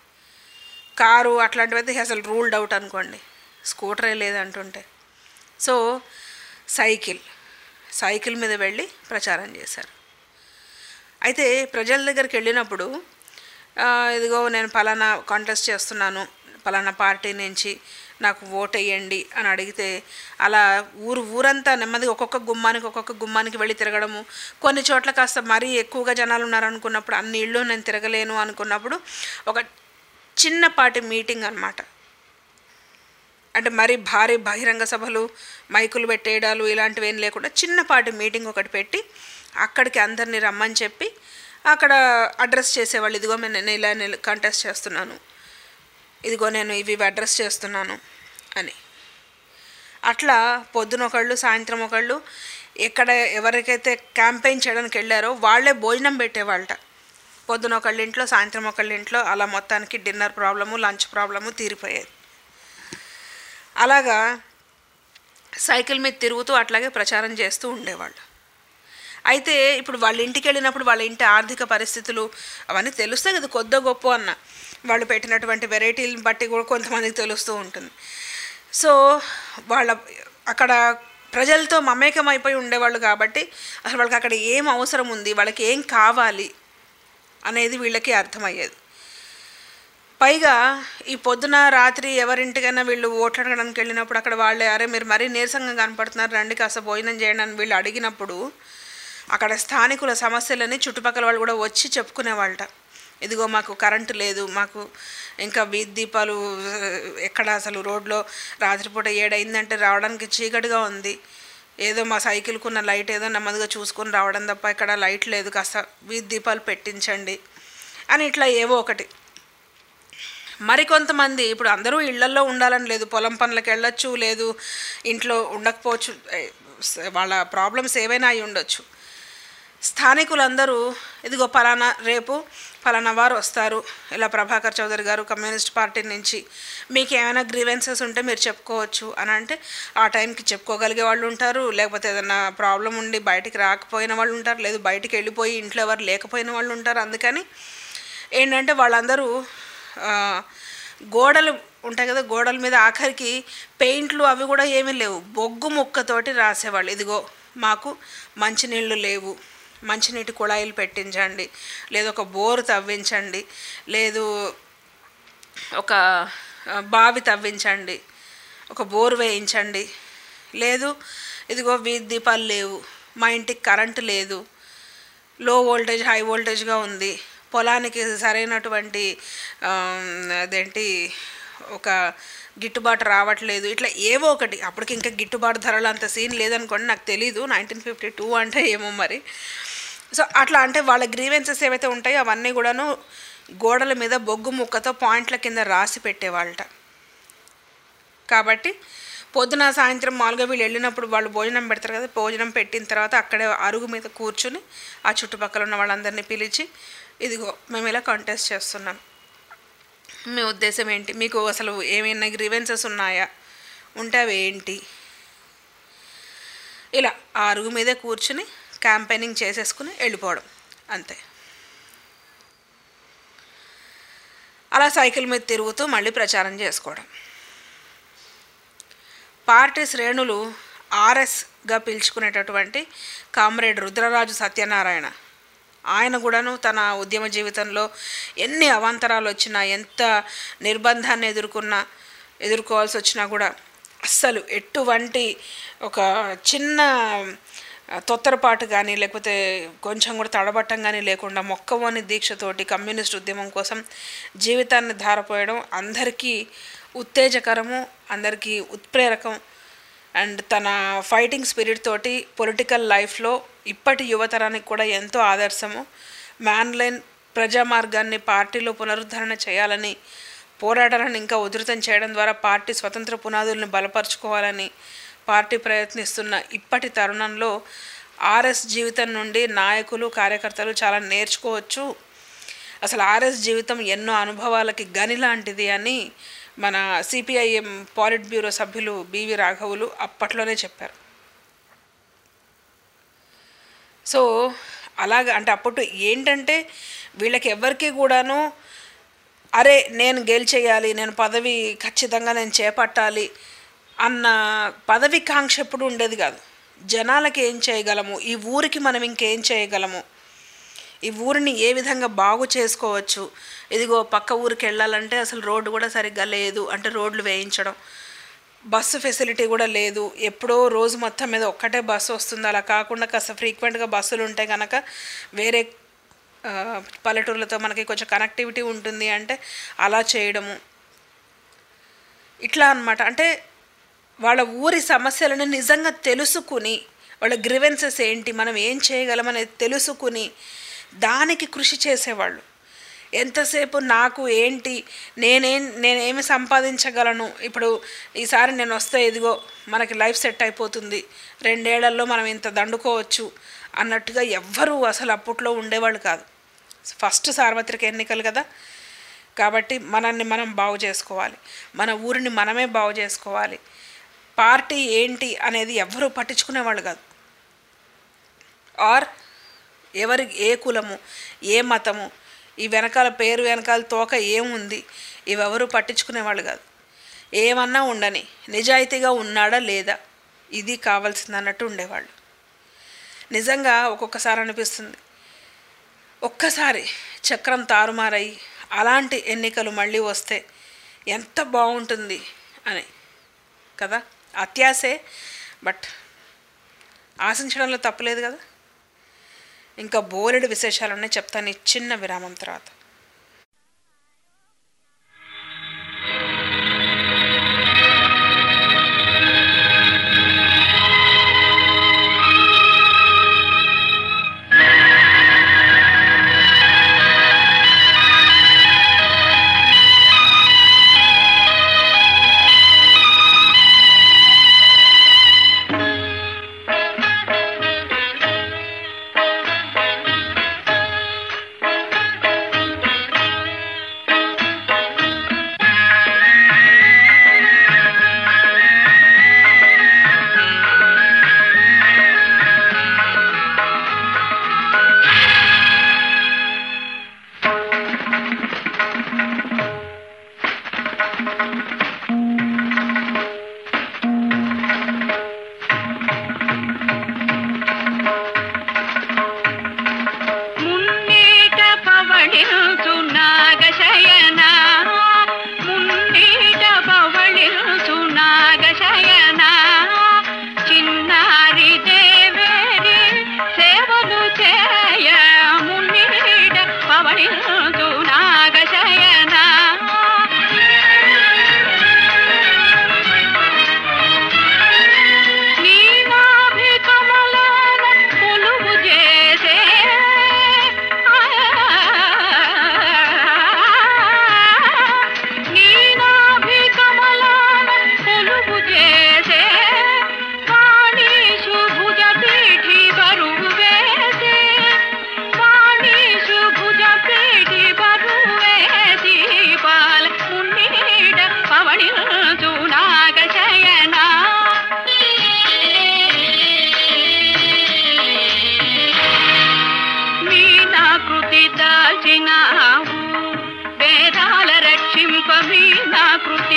కారు అట్లాంటివైతే అసలు రూల్డ్ అవుట్ అనుకోండి స్కూటరే లేదంటుంటే సో సైకిల్ సైకిల్ మీద వెళ్ళి ప్రచారం చేశారు అయితే ప్రజల దగ్గరికి వెళ్ళినప్పుడు ఆ, ఇదిగో నేను పలానా కాంటెస్ట్ చేస్తున్నాను పలానా పార్టీ నుంచి నాకు ఓట్ వేయండి అని అడిగితే అలా ఊరు ఊరంతా నెమ్మదిగా ఒక్కొక్క గుమ్మానికి ఒక్కొక్క గుమ్మానికి వెళ్ళి తిరగడము కొన్ని చోట్ల కాస్త మరీ ఎక్కువగా జనాలు ఉన్నారనుకున్నప్పుడు అన్ని ఇళ్ళు నేను తిరగలేను అనుకున్నప్పుడు ఒక చిన్నపాటి మీటింగ్ అన్నమాట అంటే మరి భారీ బహిరంగ సభలు మైకులు పెట్టేయడాలు ఇలాంటివి ఏం లేకుండా చిన్నపాటి మీటింగ్ ఒకటి పెట్టి అక్కడికి అందరినీ రమ్మని చెప్పి అక్కడ అడ్రస్ చేసేవాళ్ళు ఇదిగో నేను నేను ఇలా కంటెస్ట్ చేస్తున్నాను ఇదిగో నేను ఇవి ఇవి అడ్రస్ చేస్తున్నాను అని అట్లా పొద్దున ఒకళ్ళు సాయంత్రం ఒకళ్ళు ఎక్కడ ఎవరికైతే క్యాంపెయిన్ చేయడానికి వెళ్ళారో వాళ్ళే భోజనం పెట్టేవాళ్ళట పొద్దున ఒకళ్ళ ఇంట్లో సాయంత్రం ఒకళ్ళ ఇంట్లో అలా మొత్తానికి డిన్నర్ ప్రాబ్లము లంచ్ ప్రాబ్లము తీరిపోయేది అలాగా సైకిల్ మీద తిరుగుతూ అట్లాగే ప్రచారం చేస్తూ ఉండేవాళ్ళు అయితే ఇప్పుడు వాళ్ళ ఇంటికి వెళ్ళినప్పుడు వాళ్ళ ఇంటి ఆర్థిక పరిస్థితులు అవన్నీ తెలుస్తాయి కదా కొద్దో గొప్ప అన్న వాళ్ళు పెట్టినటువంటి వెరైటీలను బట్టి కూడా కొంతమందికి తెలుస్తూ ఉంటుంది సో వాళ్ళ అక్కడ ప్రజలతో మమేకం అయిపోయి ఉండేవాళ్ళు కాబట్టి అసలు వాళ్ళకి అక్కడ ఏం అవసరం ఉంది వాళ్ళకి ఏం కావాలి అనేది వీళ్ళకి అర్థమయ్యేది పైగా ఈ పొద్దున రాత్రి ఎవరింటికైనా వీళ్ళు ఓట్లాడడానికి వెళ్ళినప్పుడు అక్కడ వాళ్ళే అరే మీరు మరీ నీరసంగా కనపడుతున్నారు రండి కాస్త భోజనం చేయండి అని వీళ్ళు అడిగినప్పుడు అక్కడ స్థానికుల సమస్యలని చుట్టుపక్కల వాళ్ళు కూడా వచ్చి చెప్పుకునేవాళ్ళట ఇదిగో మాకు కరెంటు లేదు మాకు ఇంకా వీధి దీపాలు ఆ, ఎక్కడ అసలు రోడ్లో రాత్రిపూట ఏడైందంటే రావడానికి చీకటిగా ఉంది ఏదో మా సైకిల్కున్న లైట్ ఏదో నెమ్మదిగా చూసుకొని రావడం తప్ప ఇక్కడ లైట్ లేదు కాస్త వీధి దీపాలు పెట్టించండి అని ఇట్లా ఏవో ఒకటి మరికొంతమంది ఇప్పుడు అందరూ ఇళ్లల్లో ఉండాలని లేదు పొలం పనులకు వెళ్ళొచ్చు లేదు ఇంట్లో ఉండకపోవచ్చు ఏ, స- వాళ్ళ ప్రాబ్లమ్స్ ఏవైనా అయి ఉండొచ్చు స్థానికులందరూ ఇదిగో పలానా రేపు పలానా వారు వస్తారు ఇలా ప్రభాకర్ చౌదరి గారు కమ్యూనిస్ట్ పార్టీ నుంచి మీకు ఏమైనా గ్రీవెన్సెస్ ఉంటే మీరు చెప్పుకోవచ్చు అని అంటే ఆ టైంకి చెప్పుకోగలిగే వాళ్ళు ఉంటారు లేకపోతే ఏదైనా ప్రాబ్లం ఉండి బయటికి రాకపోయిన వాళ్ళు ఉంటారు లేదు బయటికి వెళ్ళిపోయి ఇంట్లో ఎవరు లేకపోయిన వాళ్ళు ఉంటారు అందుకని ఏంటంటే వాళ్ళందరూ ఆ, గోడలు ఉంటాయి కదా గోడల మీద ఆఖరికి పెయింట్లు అవి కూడా ఏమీ లేవు బొగ్గు ముక్కతోటి రాసేవాళ్ళు ఇదిగో మాకు మంచినీళ్ళు లేవు మంచినీటి కుళాయిలు పెట్టించండి లేదు ఒక బోరు తవ్వించండి లేదు ఒక ఆ, బావి తవ్వించండి ఒక బోరు వేయించండి లేదు ఇదిగో వీధి దీపాలు లేవు మా ఇంటికి కరెంటు లేదు లో వోల్టేజ్ హై వోల్టేజ్గా ఉంది పొలానికి సరైనటువంటి ఆమ్, అదేంటి ఒక గిట్టుబాటు రావట్లేదు ఇట్లా ఏవో ఒకటి అప్పటికి ఇంకా గిట్టుబాటు ధరలు అంత సీన్ లేదనుకోండి నాకు తెలీదు నైన్టీన్ ఫిఫ్టీ టూ అంటే ఏమో మరి సో అట్లా అంటే వాళ్ళ గ్రీవెన్సెస్ ఏవైతే ఉంటాయో అవన్నీ కూడాను గోడల మీద బొగ్గు ముక్కతో పాయింట్ల కింద రాసి పెట్టేవాళ్ళట కాబట్టి పొద్దున సాయంత్రం మామూలుగా వీళ్ళు వెళ్ళినప్పుడు వాళ్ళు భోజనం పెడతారు కదా భోజనం పెట్టిన తర్వాత అక్కడే అరుగు మీద కూర్చుని ఆ చుట్టుపక్కల ఉన్న వాళ్ళందరినీ పిలిచి ఇదిగో మేము ఇలా కాంటెస్ట్ చేస్తున్నాం మీ ఉద్దేశం ఏంటి మీకు అసలు ఏమైనా గ్రీవెన్సెస్ ఉన్నాయా ఉంటే అవి ఏంటి ఇలా ఆ అరుగు మీదే కూర్చుని క్యాంపెయినింగ్ చేసేసుకుని వెళ్ళిపోవడం అంతే అలా సైకిల్ మీద తిరుగుతూ మళ్ళీ ప్రచారం చేసుకోవడం పార్టీ శ్రేణులు ఆర్ఎస్గా పిలుచుకునేటటువంటి కామ్రేడ్ రుద్రరాజు సత్యనారాయణ ఆయన కూడాను తన ఉద్యమ జీవితంలో ఎన్ని అవాంతరాలు వచ్చినా ఎంత నిర్బంధాన్ని ఎదుర్కొన్నా ఎదుర్కోవాల్సి వచ్చినా కూడా అస్సలు ఎటువంటి ఒక చిన్న తొత్తరపాటు కానీ లేకపోతే కొంచెం కూడా తడబట్టం కానీ లేకుండా మొక్కవోని దీక్షతోటి కమ్యూనిస్ట్ ఉద్యమం కోసం జీవితాన్ని ధారపోయడం అందరికీ ఉత్తేజకరము అందరికీ ఉత్ప్రేరకం అండ్ తన ఫైటింగ్ స్పిరిట్ తోటి పొలిటికల్ లైఫ్లో ఇప్పటి యువతరానికి కూడా ఎంతో ఆదర్శము మ్యాన్లైన్ ప్రజా మార్గాన్ని పార్టీలో పునరుద్ధరణ చేయాలని పోరాటాలను ఇంకా ఉధృతం చేయడం ద్వారా పార్టీ స్వతంత్ర పునాదుల్ని బలపరుచుకోవాలని పార్టీ ప్రయత్నిస్తున్న ఇప్పటి తరుణంలో ఆర్ఎస్ జీవితం నుండి నాయకులు కార్యకర్తలు చాలా నేర్చుకోవచ్చు అసలు ఆర్ఎస్ జీవితం ఎన్నో అనుభవాలకి గని లాంటిది అని మన సిపిఐఎం పాలిట్ బ్యూరో సభ్యులు బివి రాఘవులు అప్పట్లోనే చెప్పారు సో అలాగ అంటే అప్పుడు ఏంటంటే వీళ్ళకి ఎవరికి కూడాను అరే నేను గెలిచేయాలి నేను పదవి ఖచ్చితంగా నేను చేపట్టాలి అన్న పదవి కాంక్ష ఎప్పుడు ఉండేది కాదు జనాలకి ఏం చేయగలము ఈ ఊరికి మనం ఇంకేం చేయగలము ఈ ఊరిని ఏ విధంగా బాగు చేసుకోవచ్చు ఇదిగో పక్క ఊరికి వెళ్ళాలంటే అసలు రోడ్డు కూడా సరిగ్గా లేదు అంటే రోడ్లు వేయించడం బస్సు ఫెసిలిటీ కూడా లేదు ఎప్పుడో రోజు మొత్తం మీద ఒక్కటే బస్సు వస్తుంది అలా కాకుండా కాస్త ఫ్రీక్వెంట్గా బస్సులు ఉంటే కనుక వేరే ఆ, పల్లెటూర్లతో మనకి కొంచెం కనెక్టివిటీ ఉంటుంది అంటే అలా చేయడము ఇట్లా అన్నమాట అంటే వాళ్ళ ఊరి సమస్యలను నిజంగా తెలుసుకుని వాళ్ళ గ్రివెన్సెస్ ఏంటి మనం ఏం చేయగలం అనేది తెలుసుకుని దానికి కృషి చేసేవాళ్ళు ఎంతసేపు నాకు ఏంటి నేనేం నేనేమి సంపాదించగలను ఇప్పుడు ఈసారి నేను వస్తే ఇదిగో మనకి లైఫ్ సెట్ అయిపోతుంది రెండేళ్లలో మనం ఇంత దండుకోవచ్చు అన్నట్టుగా ఎవ్వరూ అసలు అప్పట్లో ఉండేవాళ్ళు కాదు ఫస్ట్ సార్వత్రిక ఎన్నికలు కదా కాబట్టి మనల్ని మనం బాగు చేసుకోవాలి మన ఊరిని మనమే బాగు చేసుకోవాలి పార్టీ ఏంటి అనేది ఎవ్వరూ పట్టించుకునేవాళ్ళు కాదు ఆర్ ఎవరి ఏ కులము ఏ మతము ఈ వెనకాల పేరు వెనకాల తోక ఏముంది ఇవెవరూ పట్టించుకునేవాళ్ళు కాదు ఏమన్నా ఉండని నిజాయితీగా ఉన్నాడా లేదా ఇది కావాల్సింది అన్నట్టు ఉండేవాళ్ళు నిజంగా ఒక్కొక్కసారి అనిపిస్తుంది ఒక్కసారి చక్రం తారుమారయి అలాంటి ఎన్నికలు మళ్ళీ వస్తే ఎంత బాగుంటుంది అని కదా అత్యాసే బట్ ఆశించడంలో తప్పులేదు కదా ఇంకా బోలెడు విశేషాలున్నాయి చెప్తాను ఈ చిన్న విరామం తర్వాత Thank you.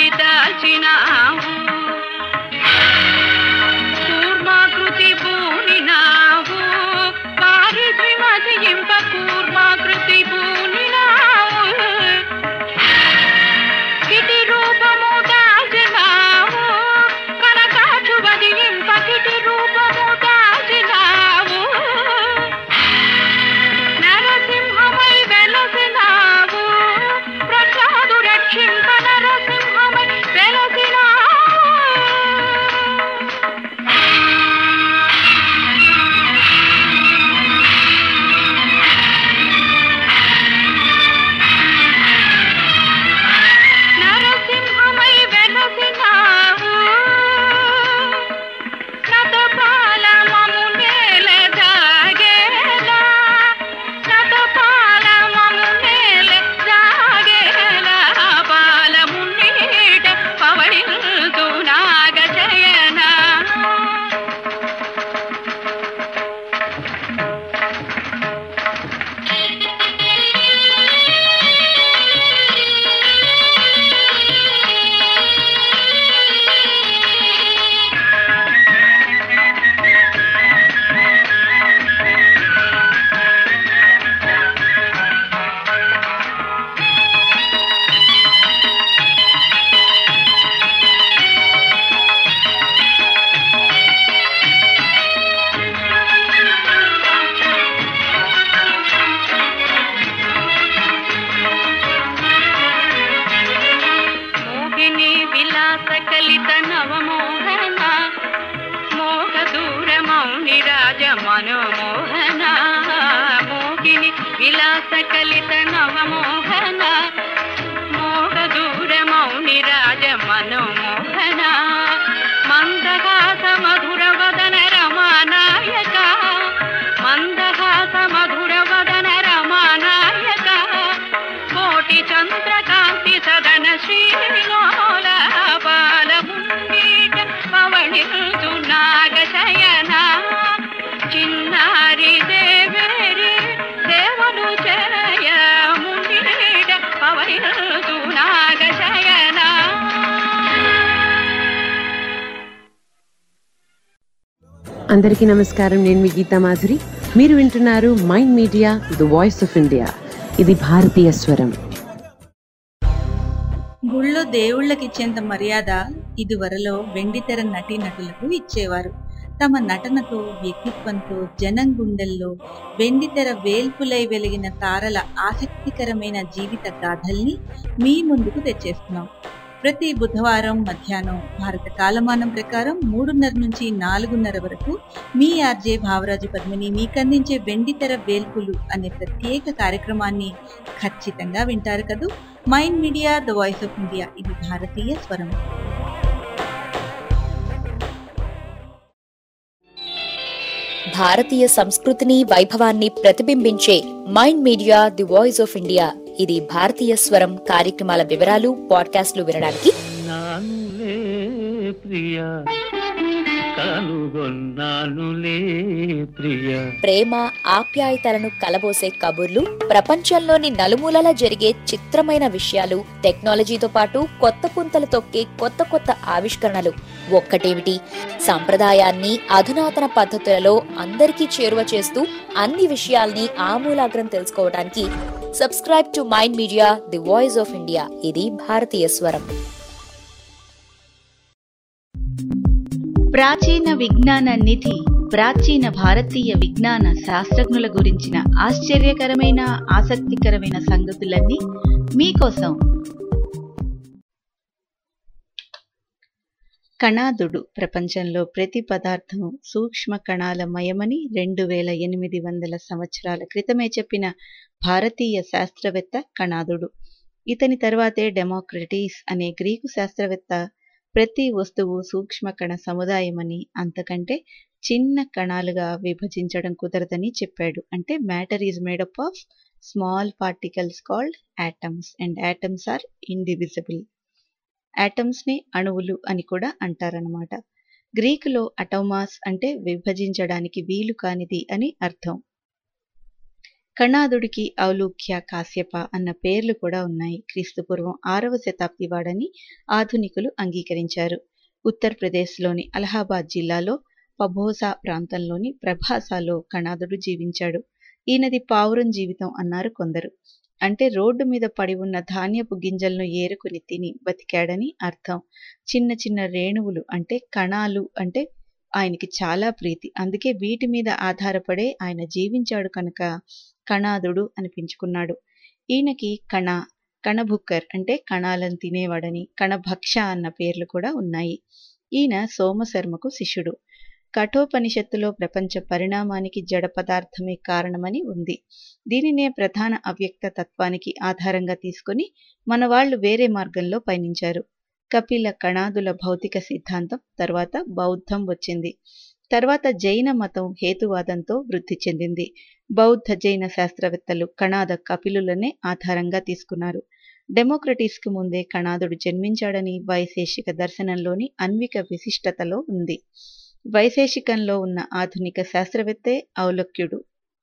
మది దాల్చినావు కూర్మాకృతి పూనినావు పారిద్రి మదింప కూర్మాకృతి పూనినావు కిటి రూపము దాల్చినావు కనకాచు వదింప కిటి రూపము దాల్చినావు నరసింహమై వెలసినావు ప్రసాదు రక్షింప నరసింహమై వెలసినావు నరసింహమై వెలసినావు నతపాల మము నేల జాగేలా నతపాల మము నేల జాగేలా బాలము నీట పవళిల్దు నాగశయనా మోహిని విలాస కలిత నవమోహన మోహ దూర మౌని రాజ మనోమోహన మోహిని విలాస కలిత నవమోహన మోహ దూర మౌని రాజ మనోమోహన మందహాస మధుర వదన రమానాయక మందహాస మధుర వదన రమానాయక కోటి చంద్రకాంతి సదన శ్రీలోల బాలముండీట పవళిల్దు నాగశయన చిన్నారి దేవేరి దేవను జయ ముండీట పవళిల్దు నాగశయన అందరికీ నమస్కారం నేను మీ గీతా మాధురి మీరు వింటున్నారు mind media the voice of India ఇది భారతీయ స్వరం గుళ్ళో దేవుళ్ళకిచ్చేంత మర్యాద ఇదివరలో వెండితెర నటీనటులకు ఇచ్చేవారు తమ నటనతో వ్యక్తిత్వంతో జనం గుండెల్లో వెండితెర వేల్పులై వెలిగిన తారల ఆసక్తికరమైన జీవిత గాథల్ని మీ ముందుకు తెచ్చేస్తున్నాం ప్రతి బుధవారం మధ్యాహ్నం భారత కాలమానం ప్రకారం మూడున్నర నుంచి నాలుగున్నర వరకు మీ ఆర్జే భావరాజు పద్మిని మీకందించే వెండితెర వేల్పులు అనే ప్రత్యేక కార్యక్రమాన్ని ఖచ్చితంగా వింటారు కదూ mind media the voice of India ఇది భారతీయ స్వరం భారతీయ సంస్కృతిని వైభవాన్ని ప్రతిబింబించే mind media the voice of India ఇది భారతీయ స్వరం కార్యక్రమాల వివరాలు పాడ్కాస్ట్లు వినడానికి నానులే ప్రియ కనుగొన్నానులే ప్రియ ప్రేమ ఆప్యాయతలను కలబోసే కబుర్లు ప్రపంచంలోని నలుమూలలా జరిగే చిత్రమైన విషయాలు టెక్నాలజీతో పాటు కొత్త పుంతలు తొక్కే కొత్త కొత్త ఆవిష్కరణలు ఒక్కటేమిటి సంప్రదాయాన్ని అధునాతన పద్ధతులలో అందరికీ చేరువ చేస్తూ అన్ని విషయాల్ని ఆమూలాగ్రం తెలుసుకోవడానికి subscribe to mind media the voice of India ఇది భారతీయ స్వరం ప్రాచీన విజ్ఞాన నిధి ప్రాచీన భారతీయ విజ్ఞాన శాస్త్రజ్ఞుల గురించిన ఆశ్చర్యకరమైన ఆసక్తికరమైన సంగతులన్నీ మీకోసం కణాదుడు ప్రపంచంలో ప్రతి పదార్థం సూక్ష్మ కణాల మయమని రెండు వేల ఎనిమిది వందల సంవత్సరాల క్రితమే చెప్పిన భారతీయ శాస్త్రవేత్త కణాదుడు ఇతని తర్వాతే డెమోక్రటీస్ అనే గ్రీకు శాస్త్రవేత్త ప్రతి వస్తువు సూక్ష్మ కణ సముదాయమని అంతకంటే చిన్న కణాలుగా విభజించడం కుదరదని చెప్పాడు అంటే matter is made up of small particles called atoms and atoms are indivisible atoms ని అణువులు అని కూడా అంటారనమాట గ్రీకులో అటోమాస్ అంటే విభజించడానికి వీలు కానిది అని అర్థం కణాదుడికి ఔలుఖ్య కాశ్యప అన్న పేర్లు కూడా ఉన్నాయి క్రీస్తుపూర్వం ఆరవ శతాబ్ది వాడని ఆధునికులు అంగీకరించారు ఉత్తరప్రదేశ్లోని అలహాబాద్ జిల్లాలో పబోసా ప్రాంతంలోని ప్రభాసాలో కణాదుడు జీవించాడు ఈయనది పావురం జీవితం అన్నారు కొందరు అంటే రోడ్డు మీద పడి ఉన్న ధాన్యపు గింజలను ఏరుకుని తిని బతికాడని అర్థం చిన్న చిన్న రేణువులు అంటే కణాలు అంటే ఆయనకి చాలా ప్రీతి అందుకే వీటి మీద ఆధారపడే ఆయన జీవించాడు కనుక కణాదుడు అనిపించుకున్నాడు ఈయనకి కణ కణభుక్కర్ అంటే కణాలను తినేవాడని కణభక్ష అన్న పేర్లు కూడా ఉన్నాయి ఈయన సోమశర్మకు శిష్యుడు కఠోపనిషత్తులో ప్రపంచ పరిణామానికి జడ పదార్థమే కారణమని ఉంది దీనినే ప్రధాన అవ్యక్త తత్వానికి ఆధారంగా తీసుకొని మన వాళ్ళు వేరే మార్గంలో పయనించారు కపిల కణాదుల భౌతిక సిద్ధాంతం తర్వాత బౌద్ధం వచ్చింది తర్వాత జైన మతం హేతువాదంతో వృద్ధి చెందింది బౌద్ధ జైన శాస్త్రవేత్తలు కణాద కపిలులనే ఆధారంగా తీసుకున్నారు డెమోక్రటీస్కు ముందే కణాదుడు జన్మించాడని వైశేషిక దర్శనంలోని అన్విక విశిష్టతలో ఉంది వైశేషికంలో ఉన్న ఆధునిక శాస్త్రవేత్తే ఔలక్యుడు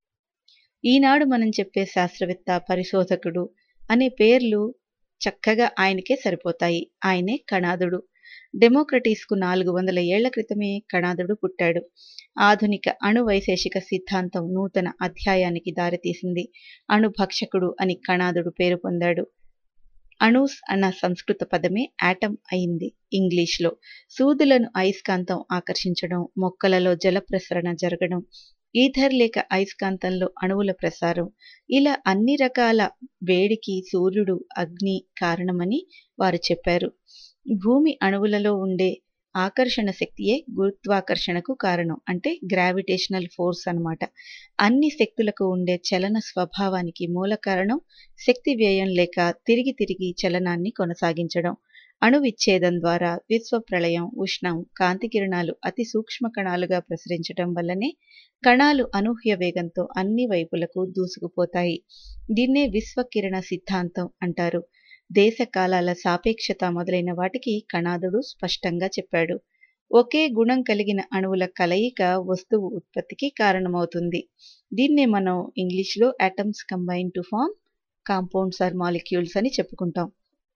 ఈనాడు మనం చెప్పే శాస్త్రవేత్త పరిశోధకుడు అనే పేర్లు చక్కగా ఆయనకే సరిపోతాయి ఆయనే కణాదుడు డెమోక్రటీస్కు నాలుగు వందల ఏళ్ల క్రితమే కణాదుడు పుట్టాడు ఆధునిక అణు వైశేషిక సిద్ధాంతం నూతన అధ్యాయానికి దారితీసింది అణుభక్షకుడు అని కణాదుడు పేరు పొందాడు అణూస్ అన్న సంస్కృత పదమే యాటమ్ అయింది ఇంగ్లీష్లో సూదులను అయస్కాంతం ఆకర్షించడం మొక్కలలో జల ప్రసరణ జరగడం ఈథర్ లేక అయస్కాంతంలో అణువుల ప్రసారం ఇలా అన్ని రకాల వేడికి సూర్యుడు అగ్ని కారణమని వారు చెప్పారు భూమి అణువులలో ఉండే ఆకర్షణ శక్తియే గురుత్వాకర్షణకు కారణం అంటే గ్రావిటేషనల్ ఫోర్స్ అన్నమాట అన్ని శక్తులకు ఉండే చలన స్వభావానికి మూల కారణం శక్తి వ్యయం లేక తిరిగి తిరిగి చలనాన్ని కొనసాగించడం అణు విచ్ఛేదం ద్వారా విశ్వ ప్రళయం ఉష్ణం కాంతి కిరణాలు అతి సూక్ష్మ కణాలుగా ప్రసరించడం వల్లనే కణాలు అనూహ్య వేగంతో అన్ని వైపులకు దూసుకుపోతాయి దీన్నే విశ్వకిరణ సిద్ధాంతం అంటారు దేశ కాలాల సాపేక్షత మొదలైన వాటికి కణాదుడు స్పష్టంగా చెప్పాడు ఒకే గుణం కలిగిన అణువుల కలయిక వస్తువు ఉత్పత్తికి కారణమవుతుంది దీన్నే మనం ఇంగ్లీష్లో atoms combine to form compounds or molecules అని చెప్పుకుంటాం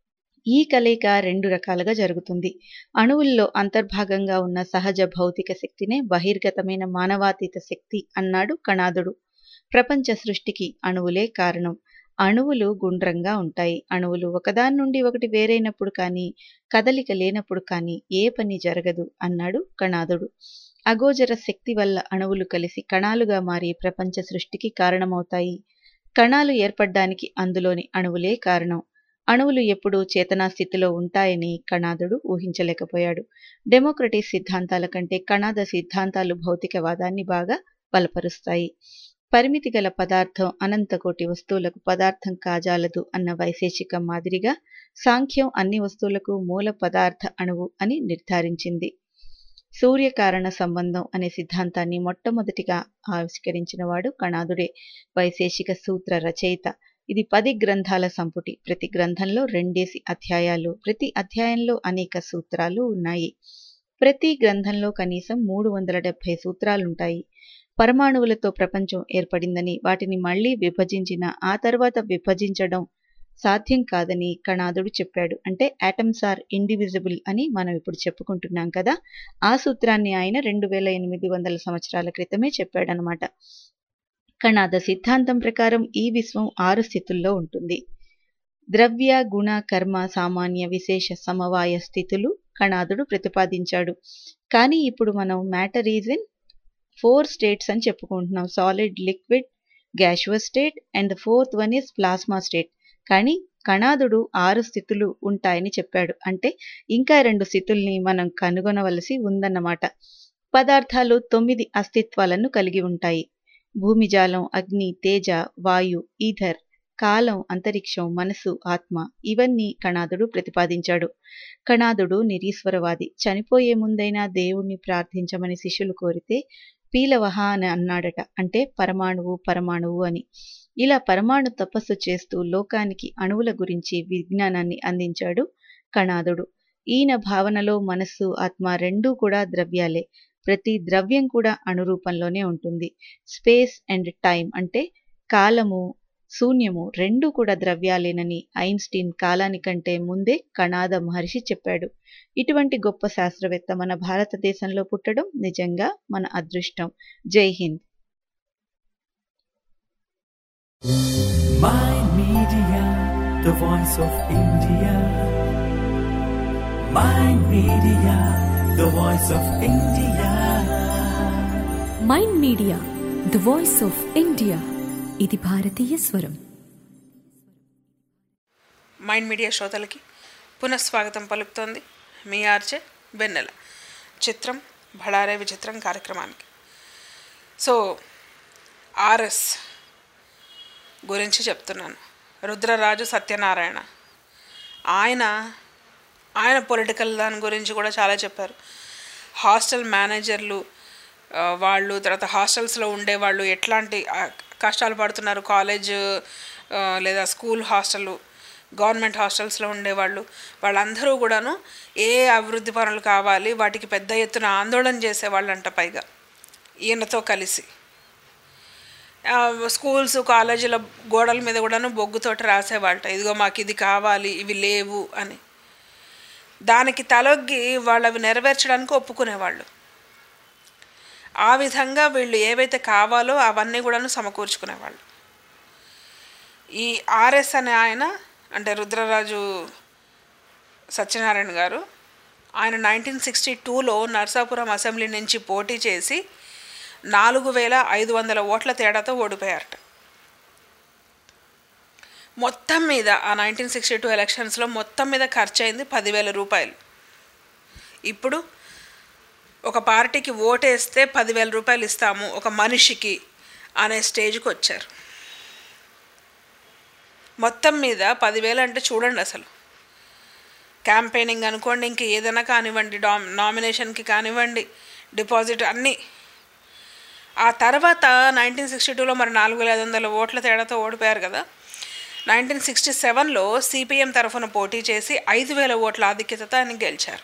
ఈ కలయిక రెండు రకాలుగా జరుగుతుంది అణువుల్లో అంతర్భాగంగా ఉన్న సహజ భౌతిక శక్తినే బహిర్గతమైన మానవాతీత శక్తి అన్నాడు కణాదుడు ప్రపంచ సృష్టికి అణువులే కారణం అణువులు గుండ్రంగా ఉంటాయి అణువులు ఒకదాని నుండి ఒకటి వేరైనప్పుడు కానీ కదలిక లేనప్పుడు కానీ ఏ పని జరగదు అన్నాడు కణాదుడు అగోచర శక్తి వల్ల అణువులు కలిసి కణాలుగా మారి ప్రపంచ సృష్టికి కారణమవుతాయి కణాలు ఏర్పడ్డానికి అందులోని అణువులే కారణం అణువులు ఎప్పుడూ చేతనా స్థితిలో ఉంటాయని కణాదుడు ఊహించలేకపోయాడు డెమోక్రటిక్ సిద్ధాంతాల కంటే కణాద సిద్ధాంతాలు భౌతికవాదాన్ని బాగా బలపరుస్తాయి పరిమితి గల పదార్థం అనంతకోటి వస్తువులకు పదార్థం కాజాలదు అన్న వైశేషికం మాదిరిగా సాంఖ్యం అన్ని వస్తువులకు మూల పదార్థ అణువు అని నిర్ధారించింది సూర్యకారణ సంబంధం అనే సిద్ధాంతాన్ని మొట్టమొదటిగా ఆవిష్కరించినవాడు కణాదుడే వైశేషిక సూత్ర రచయిత ఇది పది గ్రంథాల సంపుటి ప్రతి గ్రంథంలో రెండేసి అధ్యాయాలు ప్రతి అధ్యాయంలో అనేక సూత్రాలు ఉన్నాయి ప్రతి గ్రంథంలో కనీసం మూడు వందల డెబ్బై సూత్రాలుంటాయి పరమాణువులతో ప్రపంచం ఏర్పడిందని వాటిని మళ్లీ విభజించిన ఆ తర్వాత విభజించడం సాధ్యం కాదని కణాదుడు చెప్పాడు అంటే యాటమ్స్ ఆర్ ఇండివిజిబుల్ అని మనం ఇప్పుడు చెప్పుకుంటున్నాం కదా ఆ సూత్రాన్ని ఆయన రెండు వేల ఎనిమిది వందల సంవత్సరాల క్రితమే చెప్పాడనమాట కణాద సిద్ధాంతం ప్రకారం ఈ విశ్వం ఆరు స్థితుల్లో ఉంటుంది ద్రవ్య గుణ కర్మ సామాన్య విశేష సమవాయ స్థితులు కణాదుడు ప్రతిపాదించాడు కానీ ఇప్పుడు మనం matter is in four states అని చెప్పుకుంటున్నాం solid liquid gaseous state and the fourth one is plasma state కానీ కణాదుడు ఆరు స్థితులు ఉంటాయని చెప్పాడు అంటే ఇంకా రెండు స్థితుల్ని మనం కనుగొనవలసి ఉందన్నమాట పదార్థాలు తొమ్మిది అస్తిత్వాలను కలిగి ఉంటాయి భూమిజాలం అగ్ని తేజ వాయు ఈథర్ కాలం అంతరిక్షం మనసు ఆత్మ ఇవన్నీ కణాదుడు ప్రతిపాదించాడు కణాదుడు నిరీశ్వరవాది చనిపోయే ముందైనా దేవుణ్ణి ప్రార్థించమని శిష్యులు కోరితే పీలవహ అని అన్నాడట అంటే పరమాణువు పరమాణువు అని ఇలా పరమాణు తపస్సు చేస్తూ లోకానికి అణువుల గురించి విజ్ఞానాన్ని అందించాడు కణాదుడు ఈయన భావనలో మనస్సు ఆత్మ రెండూ కూడా ద్రవ్యాలే ప్రతి ద్రవ్యం కూడా అణురూపంలోనే ఉంటుంది స్పేస్ అండ్ టైం అంటే కాలము శూన్యము రెండూ కూడా ద్రవ్యాలేనని ఐన్స్టీన్ కాలానికంటే ముందే కణాద మహర్షి చెప్పాడు ఇటువంటి గొప్ప శాస్త్రవేత్త మన భారతదేశంలో పుట్టడం నిజంగా మన అదృష్టం జై హింద్ My Media, the voice of India. My Media, the voice of India. Mind media the voice of India ఇది భారతీయ స్వరం మైండ్ మీడియా శ్రోతలకి పునఃస్వాగతం పలుకుతోంది మీ ఆర్జే వెన్నెల చిత్రం భళారే విచిత్రం కార్యక్రమానికి సో ఆర్ఎస్ గురించి చెప్తున్నాను రుద్రరాజు సత్యనారాయణ ఆయన ఆయన పొలిటికల్ దాని గురించి కూడా చాలా చెప్పారు హాస్టల్ మేనేజర్లు ఆ, వాళ్ళు తర్వాత హాస్టల్స్లో ఉండేవాళ్ళు ఎట్లాంటి ఆ, కష్టాలు పడుతున్నారు కాలేజ్ ఆ, లేదా స్కూల్ హాస్టల్ గవర్నమెంట్ హాస్టల్స్లో ఉండేవాళ్ళు వాళ్ళందరూ కూడాను ఏ అభివృద్ధి పనులు కావాలి వాటికి పెద్ద ఎత్తున ఆందోళన చేసేవాళ్ళంట పైగా ఈయనతో కలిసి ఆ, స్కూల్స్ కాలేజీల గోడల మీద కూడాను బొగ్గుతోటి రాసేవాళ్ళట ఇదిగో మాకు ఇది కావాలి ఇవి లేవు అని దానికి తలొగ్గి వాళ్ళు అవి నెరవేర్చడానికి ఒప్పుకునేవాళ్ళు ఆ విధంగా వీళ్ళు ఏవైతే కావాలో అవన్నీ కూడాను సమకూర్చుకునేవాళ్ళు ఈ ఆర్ఎస్ అనే ఆయన అంటే రుద్రరాజు సత్యనారాయణ గారు ఆయన నైన్టీన్ సిక్స్టీ టూలో నర్సాపురం అసెంబ్లీ నుంచి పోటీ చేసి నాలుగు వేల ఐదు వందల ఓట్ల తేడాతో ఓడిపోయారట మొత్తం మీద ఆ నైన్టీన్ సిక్స్టీ టూ ఎలక్షన్స్లో మొత్తం మీద ఖర్చు అయింది పదివేల రూపాయలు ఇప్పుడు ఒక పార్టీకి ఓటేస్తే పదివేల రూపాయలు ఇస్తాము ఒక మనిషికి అనే స్టేజ్కి వచ్చారు మొత్తం మీద పదివేలు అంటే చూడండి అసలు క్యాంపెయినింగ్ అనుకోండి ఇంక ఏదైనా కానివ్వండి డామ్ నామినేషన్కి కానివ్వండి డిపాజిట్ అన్నీ ఆ తర్వాత నైన్టీన్ సిక్స్టీ టూలో మరి నాలుగు వేల ఐదు వందల ఓట్ల తేడాతో ఓడిపోయారు కదా నైన్టీన్ సిక్స్టీ సెవెన్లో సిపిఎం తరఫున పోటీ చేసి ఐదు వేల ఓట్ల ఆధిక్యతతో ఆయన గెలిచారు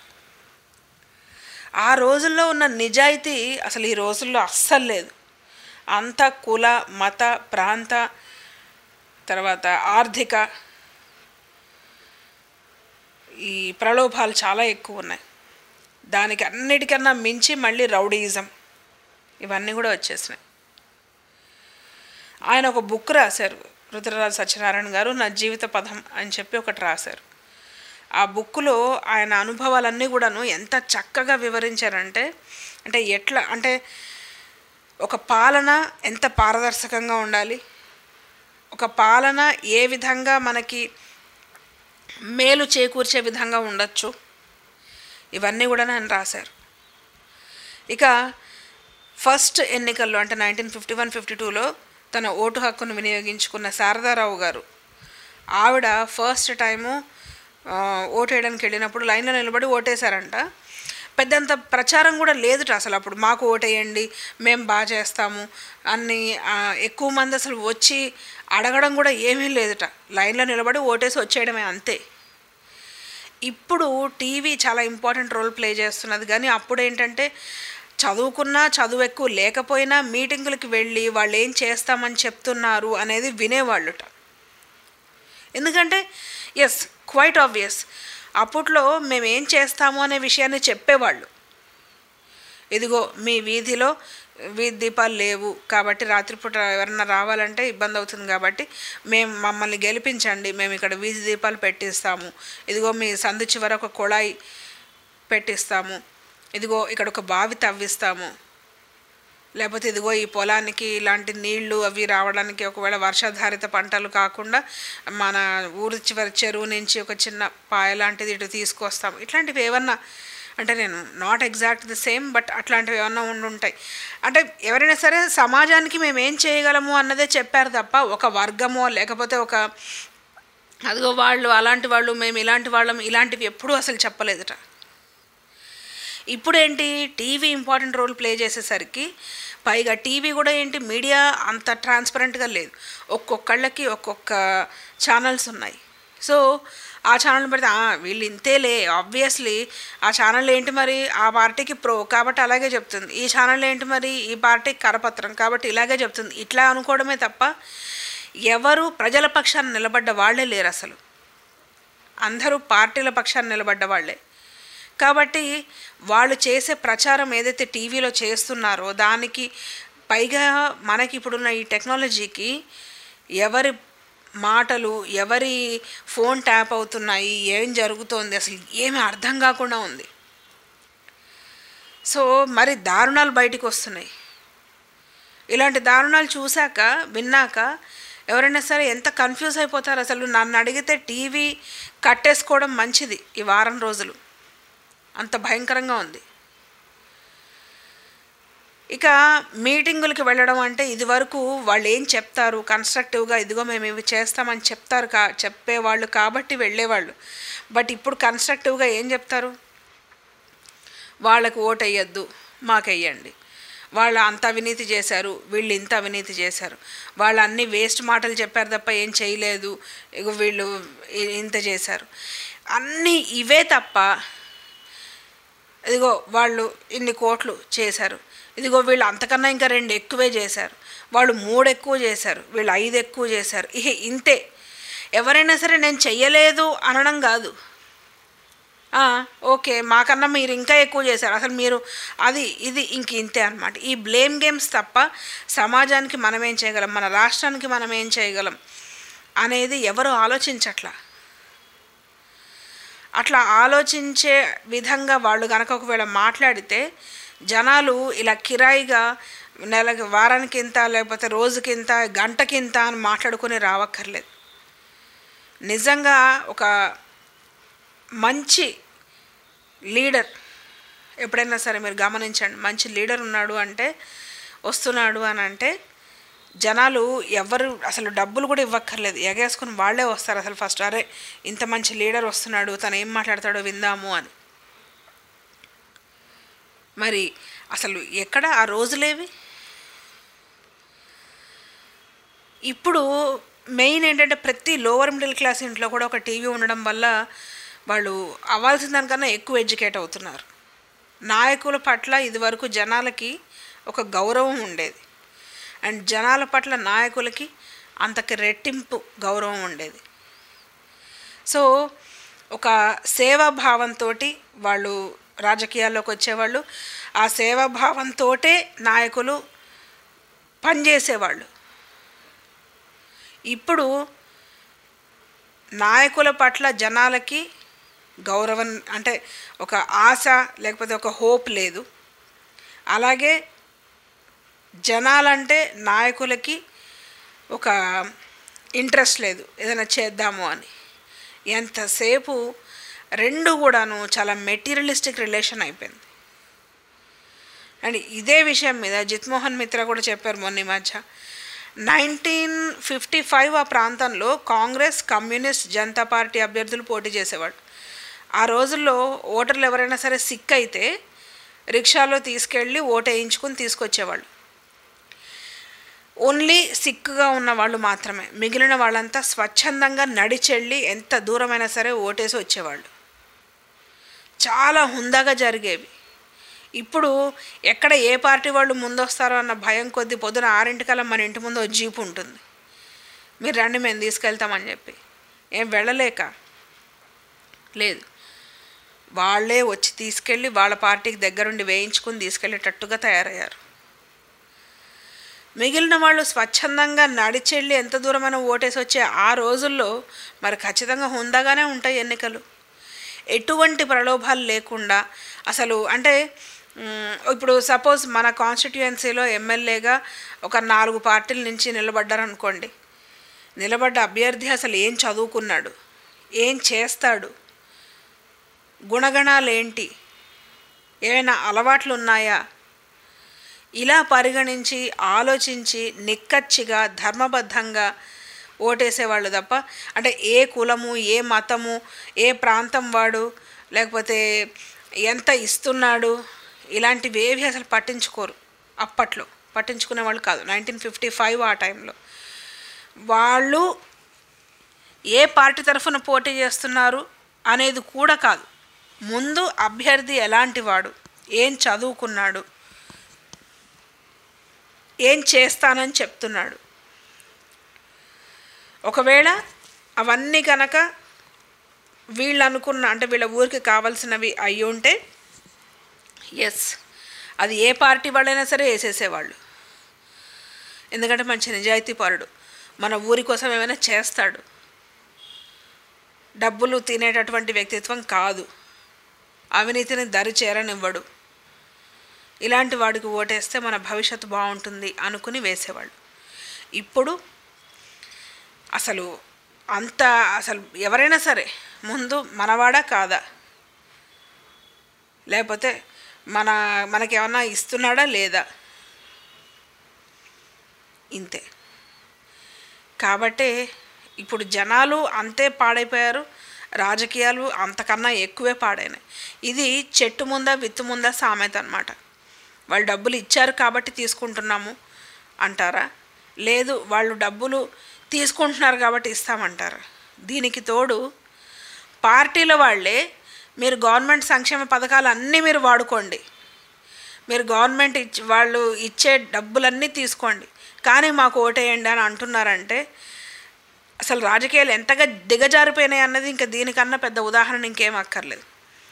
ఆ రోజుల్లో ఉన్న నిజాయితీ అసలు ఈ రోజుల్లో అస్సలు లేదు అంత కుల మత ప్రాంత తర్వాత ఆర్థిక ఈ ప్రలోభాలు చాలా ఎక్కువ ఉన్నాయి దానికి అన్నిటికన్నా మించి మళ్ళీ రౌడీయిజం ఇవన్నీ కూడా వచ్చేసినాయి ఆయన ఒక బుక్ రాశారు రుద్రరాజు సత్యనారాయణ గారు నా జీవిత పదం అని చెప్పి ఒకటి రాశారు ఆ బుక్లో ఆయన అనుభవాలన్నీ కూడాను ఎంత చక్కగా వివరించారంటే అంటే ఎట్లా అంటే ఒక పాలన ఎంత పారదర్శకంగా ఉండాలి ఒక పాలన ఏ విధంగా మనకి మేలు చేకూర్చే విధంగా ఉండొచ్చు ఇవన్నీ కూడా ఆయన రాశారు ఇక ఫస్ట్ ఎన్నికల్లో అంటే నైన్టీన్ ఫిఫ్టీ వన్ ఫిఫ్టీ టూలో తన ఓటు హక్కును వినియోగించుకున్న శారదారావు గారు ఆవిడ ఫస్ట్ టైము ఆ, ఓటు వేయడానికి వెళ్ళినప్పుడు లైన్లో నిలబడి ఓటేశారంట పెద్దంత ప్రచారం కూడా లేదుట అసలు అప్పుడు మాకు ఓటేయండి మేము బాగా చేస్తాము అన్ని ఆ, ఎక్కువ మంది అసలు వచ్చి అడగడం కూడా ఏమీ లేదుట లైన్లో నిలబడి ఓటేసి వచ్చేయడమే అంతే ఇప్పుడు టీవీ చాలా ఇంపార్టెంట్ రోల్ ప్లే చేస్తున్నది కానీ అప్పుడు ఏంటంటే చదువుకున్నా చదువు ఎక్కువ లేకపోయినా మీటింగులకి వెళ్ళి వాళ్ళు ఏం చేస్తామని చెప్తున్నారు అనేది వినేవాళ్ళుట ఎందుకంటే ఎస్ క్వైట్ ఆబ్వియస్ అప్పట్లో మేము ఏం చేస్తాము అనే విషయాన్ని చెప్పేవాళ్ళు ఇదిగో మీ వీధిలో వీధి దీపాలు లేవు కాబట్టి రాత్రిపూట ఎవరన్నా రావాలంటే ఇబ్బంది అవుతుంది కాబట్టి మేము మమ్మల్ని గెలిపించండి మేము ఇక్కడ వీధి దీపాలు పెట్టిస్తాము ఇదిగో మీ సందు చివర ఒక కుళాయి పెట్టిస్తాము ఇదిగో ఇక్కడ ఒక బావి తవ్విస్తాము లేకపోతే ఇదిగో ఈ పొలానికి ఇలాంటి నీళ్లు అవి రావడానికి ఒకవేళ వర్షాధారిత పంటలు కాకుండా మన ఊరి చివరి చెరువు నుంచి ఒక చిన్న పాయ లాంటిది ఇటు తీసుకొస్తాం ఇట్లాంటివి ఏమన్నా అంటే నేను not exact the same but అట్లాంటివి ఏమన్నా ఉండుంటాయి అంటే ఎవరైనా సరే సమాజానికి మేము ఏం చేయగలము అన్నదే చెప్పారు తప్ప ఒక వర్గమో లేకపోతే ఒక అదిగో వాళ్ళు అలాంటి వాళ్ళు మేము ఇలాంటి వాళ్ళం ఇలాంటివి ఎప్పుడూ అసలు చెప్పలేదుట ఇప్పుడేంటి టీవీ ఇంపార్టెంట్ రోల్ ప్లే చేసేసరికి పైగా టీవీ కూడా ఏంటి మీడియా అంత ట్రాన్స్పరెంట్గా లేదు ఒక్కొక్కళ్ళకి ఒక్కొక్క ఛానల్స్ ఉన్నాయి సో ఆ ఛానల్ పెడితే "ఆ, వీళ్ళు ఇంతేలే ఆబ్వియస్లీ ఆ ఛానల్ ఏంటి మరి ఆ పార్టీకి ప్రో కాబట్టి అలాగే చెప్తుంది ఈ ఛానల్ ఏంటి మరి ఈ పార్టీకి కరపత్రం కాబట్టి ఇలాగే చెప్తుంది ఇట్లా అనుకోవడమే తప్ప ఎవరు ప్రజల పక్షాన నిలబడ్డ వాళ్ళే లేరు అసలు అందరూ పార్టీల పక్షాన నిలబడ్డ వాళ్ళే కాబట్టి వాళ్ళు చేసే ప్రచారం ఏదైతే టీవీలో చేస్తున్నారో దానికి పైగా మనకి ఇప్పుడున్న ఈ టెక్నాలజీకి ఎవరి మాటలు ఎవరి ఫోన్ ట్యాప్ అవుతున్నాయి ఏం జరుగుతోంది అసలు ఏమీ అర్థం కాకుండా ఉంది సో మరి దారుణాలు బయటికి వస్తున్నాయి ఇలాంటి దారుణాలు చూశాక విన్నాక ఎవరైనా సరే ఎంత కన్ఫ్యూజ్ అయిపోతారు అసలు నన్ను అడిగితే టీవీ కట్టేసుకోవడం మంచిది ఈ వారం రోజులు అంత భయంకరంగా ఉంది ఇక మీటింగులకి వెళ్ళడం అంటే ఇదివరకు వాళ్ళు ఏం చెప్తారు కన్స్ట్రక్టివ్గా ఇదిగో మేము ఇవి చేస్తామని చెప్తారు కా చెప్పేవాళ్ళు కాబట్టి వెళ్ళేవాళ్ళు బట్ ఇప్పుడు కన్స్ట్రక్టివ్గా ఏం చెప్తారు వాళ్ళకు ఓటు వేయద్దు మాకు వేయండి వాళ్ళు అంత అవినీతి చేశారు వీళ్ళు ఇంత అవినీతి చేశారు వాళ్ళు అన్ని వేస్ట్ మాటలు చెప్పారు తప్ప ఏం చేయలేదు ఇగో వీళ్ళు ఇ- ఇంత చేశారు అన్నీ ఇవే తప్ప ఇదిగో వాళ్ళు ఇన్ని కోట్లు చేశారు ఇదిగో వీళ్ళు అంతకన్నా ఇంకా రెండు ఎక్కువే చేశారు వాళ్ళు మూడు ఎక్కువ చేశారు వీళ్ళు ఐదు ఎక్కువ చేశారు ఇహ ఇంతే ఎవరైనా సరే నేను చెయ్యలేదు అనడం కాదు "ఆ, ఓకే మాకన్నా మీరు ఇంకా ఎక్కువ చేశారు అసలు మీరు అది ఇది ఇంక ఇంతే అనమాట ఈ బ్లేమ్ గేమ్స్ తప్ప సమాజానికి మనం ఏం చేయగలం మన రాష్ట్రానికి మనం ఏం చేయగలం అనేది ఎవరు ఆలోచించట్లా అట్లా ఆలోచించే విధంగా వాళ్ళు కనుక ఒకవేళ మాట్లాడితే జనాలు ఇలా కిరాయిగా నెలకి వారానికి ఇంత లేకపోతే రోజుకింత గంటకింత అని మాట్లాడుకొని రావక్కర్లేదు నిజంగా ఒక మంచి లీడర్ ఎప్పుడైనా సరే మీరు గమనించండి మంచి లీడర్ ఉన్నాడు అంటే వస్తున్నాడు అని అంటే జనాలు ఎవరు అసలు డబ్బులు కూడా ఇవ్వక్కర్లేదు ఎగేసుకుని వాళ్ళే వస్తారు అసలు ఫస్ట్ అరే ఇంత మంచి లీడర్ వస్తున్నాడు తను ఏం మాట్లాడతాడో విందాము అని మరి అసలు ఎక్కడ ఆ రోజులేవి ఇప్పుడు మెయిన్ ఏంటంటే ప్రతి లోవర్ మిడిల్ క్లాస్ ఇంట్లో కూడా ఒక టీవీ ఉండడం వల్ల వాళ్ళు అవ్వాల్సిన దానికన్నా ఎక్కువ ఎడ్యుకేట్ అవుతున్నారు నాయకుల పట్ల ఇదివరకు జనాలకి ఒక గౌరవం ఉండేది అండ్ జనాల పట్ల నాయకులకి అంతకి రెట్టింపు గౌరవం ఉండేది సో ఒక సేవాభావంతో వాళ్ళు రాజకీయాల్లోకి వచ్చేవాళ్ళు ఆ సేవాభావంతో నాయకులు పనిచేసేవాళ్ళు ఇప్పుడు నాయకుల పట్ల జనాలకి గౌరవం అంటే ఒక ఆశ లేకపోతే ఒక హోప్ లేదు అలాగే జనాలంటే నాయకులకి ఒక ఇంట్రెస్ట్ లేదు ఏదైనా చేద్దాము అని ఎంతసేపు రెండు కూడాను చాలా మెటీరియలిస్టిక్ రిలేషన్ అయిపోయింది అండ్ ఇదే విషయం మీద జిత్మోహన్ మిత్ర కూడా చెప్పారు మొన్న ఈ మధ్య నైన్టీన్ ఫిఫ్టీ ఫైవ్ ఆ ప్రాంతంలో కాంగ్రెస్ కమ్యూనిస్ట్ జనతా పార్టీ అభ్యర్థులు పోటీ చేసేవాడు ఆ రోజుల్లో ఓటర్లు ఎవరైనా సరే సిక్ అయితే రిక్షాలో తీసుకెళ్ళి ఓటు వేయించుకుని తీసుకొచ్చేవాళ్ళు ఓన్లీ సిక్గా ఉన్న వాళ్ళు మాత్రమే మిగిలిన వాళ్ళంతా స్వచ్ఛందంగా నడిచెళ్ళి ఎంత దూరమైనా సరే ఓటేసి వచ్చేవాళ్ళు చాలా హుందాగా జరిగేవి ఇప్పుడు ఎక్కడ ఏ పార్టీ వాళ్ళు ముందొస్తారో అన్న భయం కొద్దీ పొద్దున ఆరింటికల్లా మన ఇంటి ముందు ఓ జీప్ ఉంటుంది మీరు రండి మేము తీసుకెళ్తామని చెప్పి ఏం వెళ్ళలేక లేదు వాళ్ళే వచ్చి తీసుకెళ్ళి వాళ్ళ పార్టీకి దగ్గరుండి వేయించుకుని తీసుకెళ్ళేటట్టుగా తయారయ్యారు మిగిలిన వాళ్ళు స్వచ్ఛందంగా నడిచెళ్ళి ఎంత దూరమైన ఓటేసి వచ్చే ఆ రోజుల్లో మరి ఖచ్చితంగా హుందాగానే ఉంటాయి ఎన్నికలు ఎటువంటి ప్రలోభాలు లేకుండా అసలు అంటే మ్, ఇప్పుడు సపోజ్ మన కాన్స్టిట్యుయెన్సీలో ఎమ్మెల్యేగా ఒక నాలుగు పార్టీల నుంచి నిలబడ్డారనుకోండి నిలబడ్డ అభ్యర్థి అసలు ఏం చదువుకున్నాడు ఏం చేస్తాడు గుణగణాలు ఏంటి ఏమైనా అలవాట్లు ఉన్నాయా ఇలా పరిగణించి ఆలోచించి నిక్కచ్చిగా ధర్మబద్ధంగా ఓటేసేవాళ్ళు తప్ప అంటే ఏ కులము ఏ మతము ఏ ప్రాంతం వాడు లేకపోతే ఎంత ఇస్తున్నాడు ఇలాంటివి ఏవి అసలు పట్టించుకోరు అప్పట్లో పట్టించుకునే వాళ్ళు కాదు నైన్టీన్ ఫిఫ్టీ ఫైవ్ ఆ టైంలో వాళ్ళు ఏ పార్టీ తరఫున పోటీ చేస్తున్నారు అనేది కూడా కాదు ముందు అభ్యర్థి ఎలాంటి వాడు ఏం చదువుకున్నాడు ఏం చేస్తానని చెప్తున్నాడు ఒకవేళ అవన్నీ కనుక వీళ్ళు అనుకున్న అంటే వీళ్ళ ఊరికి కావాల్సినవి అయి ఉంటే ఎస్ అది ఏ పార్టీ వాళ్ళైనా సరే వేసేసేవాళ్ళు ఎందుకంటే మంచి నిజాయితీపరుడు మన ఊరి కోసం ఏమైనా చేస్తాడు డబ్బులు తినేటటువంటి వ్యక్తిత్వం కాదు అవినీతిని దరి చేరనివ్వడు ఇలాంటి వాడికి ఓటేస్తే మన భవిష్యత్తు బాగుంటుంది అనుకుని వేసేవాళ్ళు ఇప్పుడు అసలు అంత అసలు ఎవరైనా సరే ముందు మనవాడా కాదా లేకపోతే మన మనకేమన్నా ఇస్తున్నాడా లేదా ఇంతే కాబట్టే ఇప్పుడు జనాలు అంతే పాడైపోయారు రాజకీయాలు అంతకన్నా ఎక్కువే పాడైనాయి ఇది చెట్టు ముందా విత్తు ముందా సామెత అనమాట వాళ్ళు డబ్బులు ఇచ్చారు కాబట్టి తీసుకుంటున్నాము అంటారా లేదు వాళ్ళు డబ్బులు తీసుకుంటున్నారు కాబట్టి ఇస్తామంటారా దీనికి తోడు పార్టీల వాళ్ళే మీరు గవర్నమెంట్ సంక్షేమ పథకాలు అన్నీ మీరు వాడుకోండి మీరు గవర్నమెంట్ ఇచ్చి వాళ్ళు ఇచ్చే డబ్బులన్నీ తీసుకోండి కానీ మాకు ఓటేయండి అని అంటున్నారంటే అసలు రాజకీయాలు ఎంతగా దిగజారిపోయినాయి అన్నది ఇంకా దీనికన్నా పెద్ద ఉదాహరణ ఇంకేం అక్కర్లేదు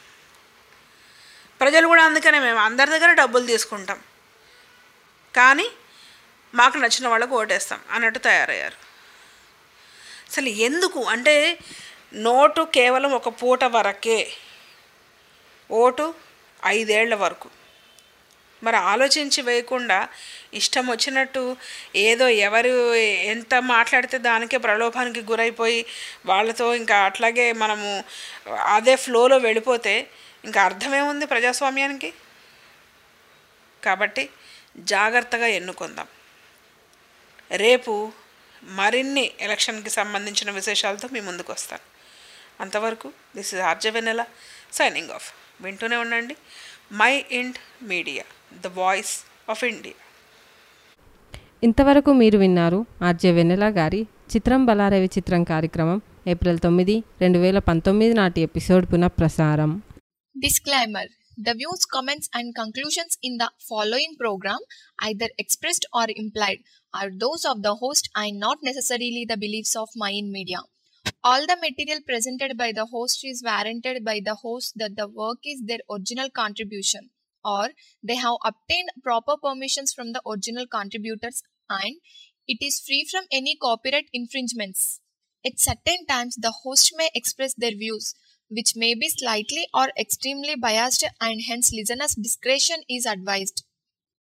ప్రజలు కూడా అందుకనే మేము అందరి దగ్గర డబ్బులు తీసుకుంటాం కానీ మాకు నచ్చిన వాళ్ళకు ఓటేస్తాం అన్నట్టు తయారయ్యారు అసలు ఎందుకు అంటే నోటు కేవలం ఒక పూట వరకే ఓటు ఐదేళ్ల వరకు మరి ఆలోచించి వేయకుండా ఇష్టం వచ్చినట్టు ఏదో ఎవరు ఎంత మాట్లాడితే దానికే ప్రలోభానికి గురైపోయి వాళ్ళతో ఇంకా అట్లాగే మనము అదే ఫ్లోలో వెళ్ళిపోతే ఇంకా అర్థమేముంది ప్రజాస్వామ్యానికి కాబట్టి జాగ్రత్తగా ఎన్నుకుందాం రేపు మరిన్ని ఎలక్షన్కి సంబంధించిన విశేషాలతో మీ ముందుకు వస్తాను అంతవరకు this is RJ Vennela signing off వింటూనే ఉండండి mind media the voice of India ఇంతవరకు మీరు విన్నారు ఆర్జే వెన్నెల గారి చిత్రం బలారవి చిత్రం కార్యక్రమం ఏప్రిల్ తొమ్మిది రెండు వేల పంతొమ్మిది నాటి ఎపిసోడ్ పునఃప్రసారం Disclaimer The views, comments, and conclusions in the following program, either expressed or implied, are those of the host and not necessarily the beliefs of Mayan Media. All the material presented by the host is warranted by the host that the work is their original contribution or they have obtained proper permissions from the original contributors and it is free from any copyright infringements. At certain times, the host may express their views, which may be slightly or extremely biased, and hence listeners' discretion is advised.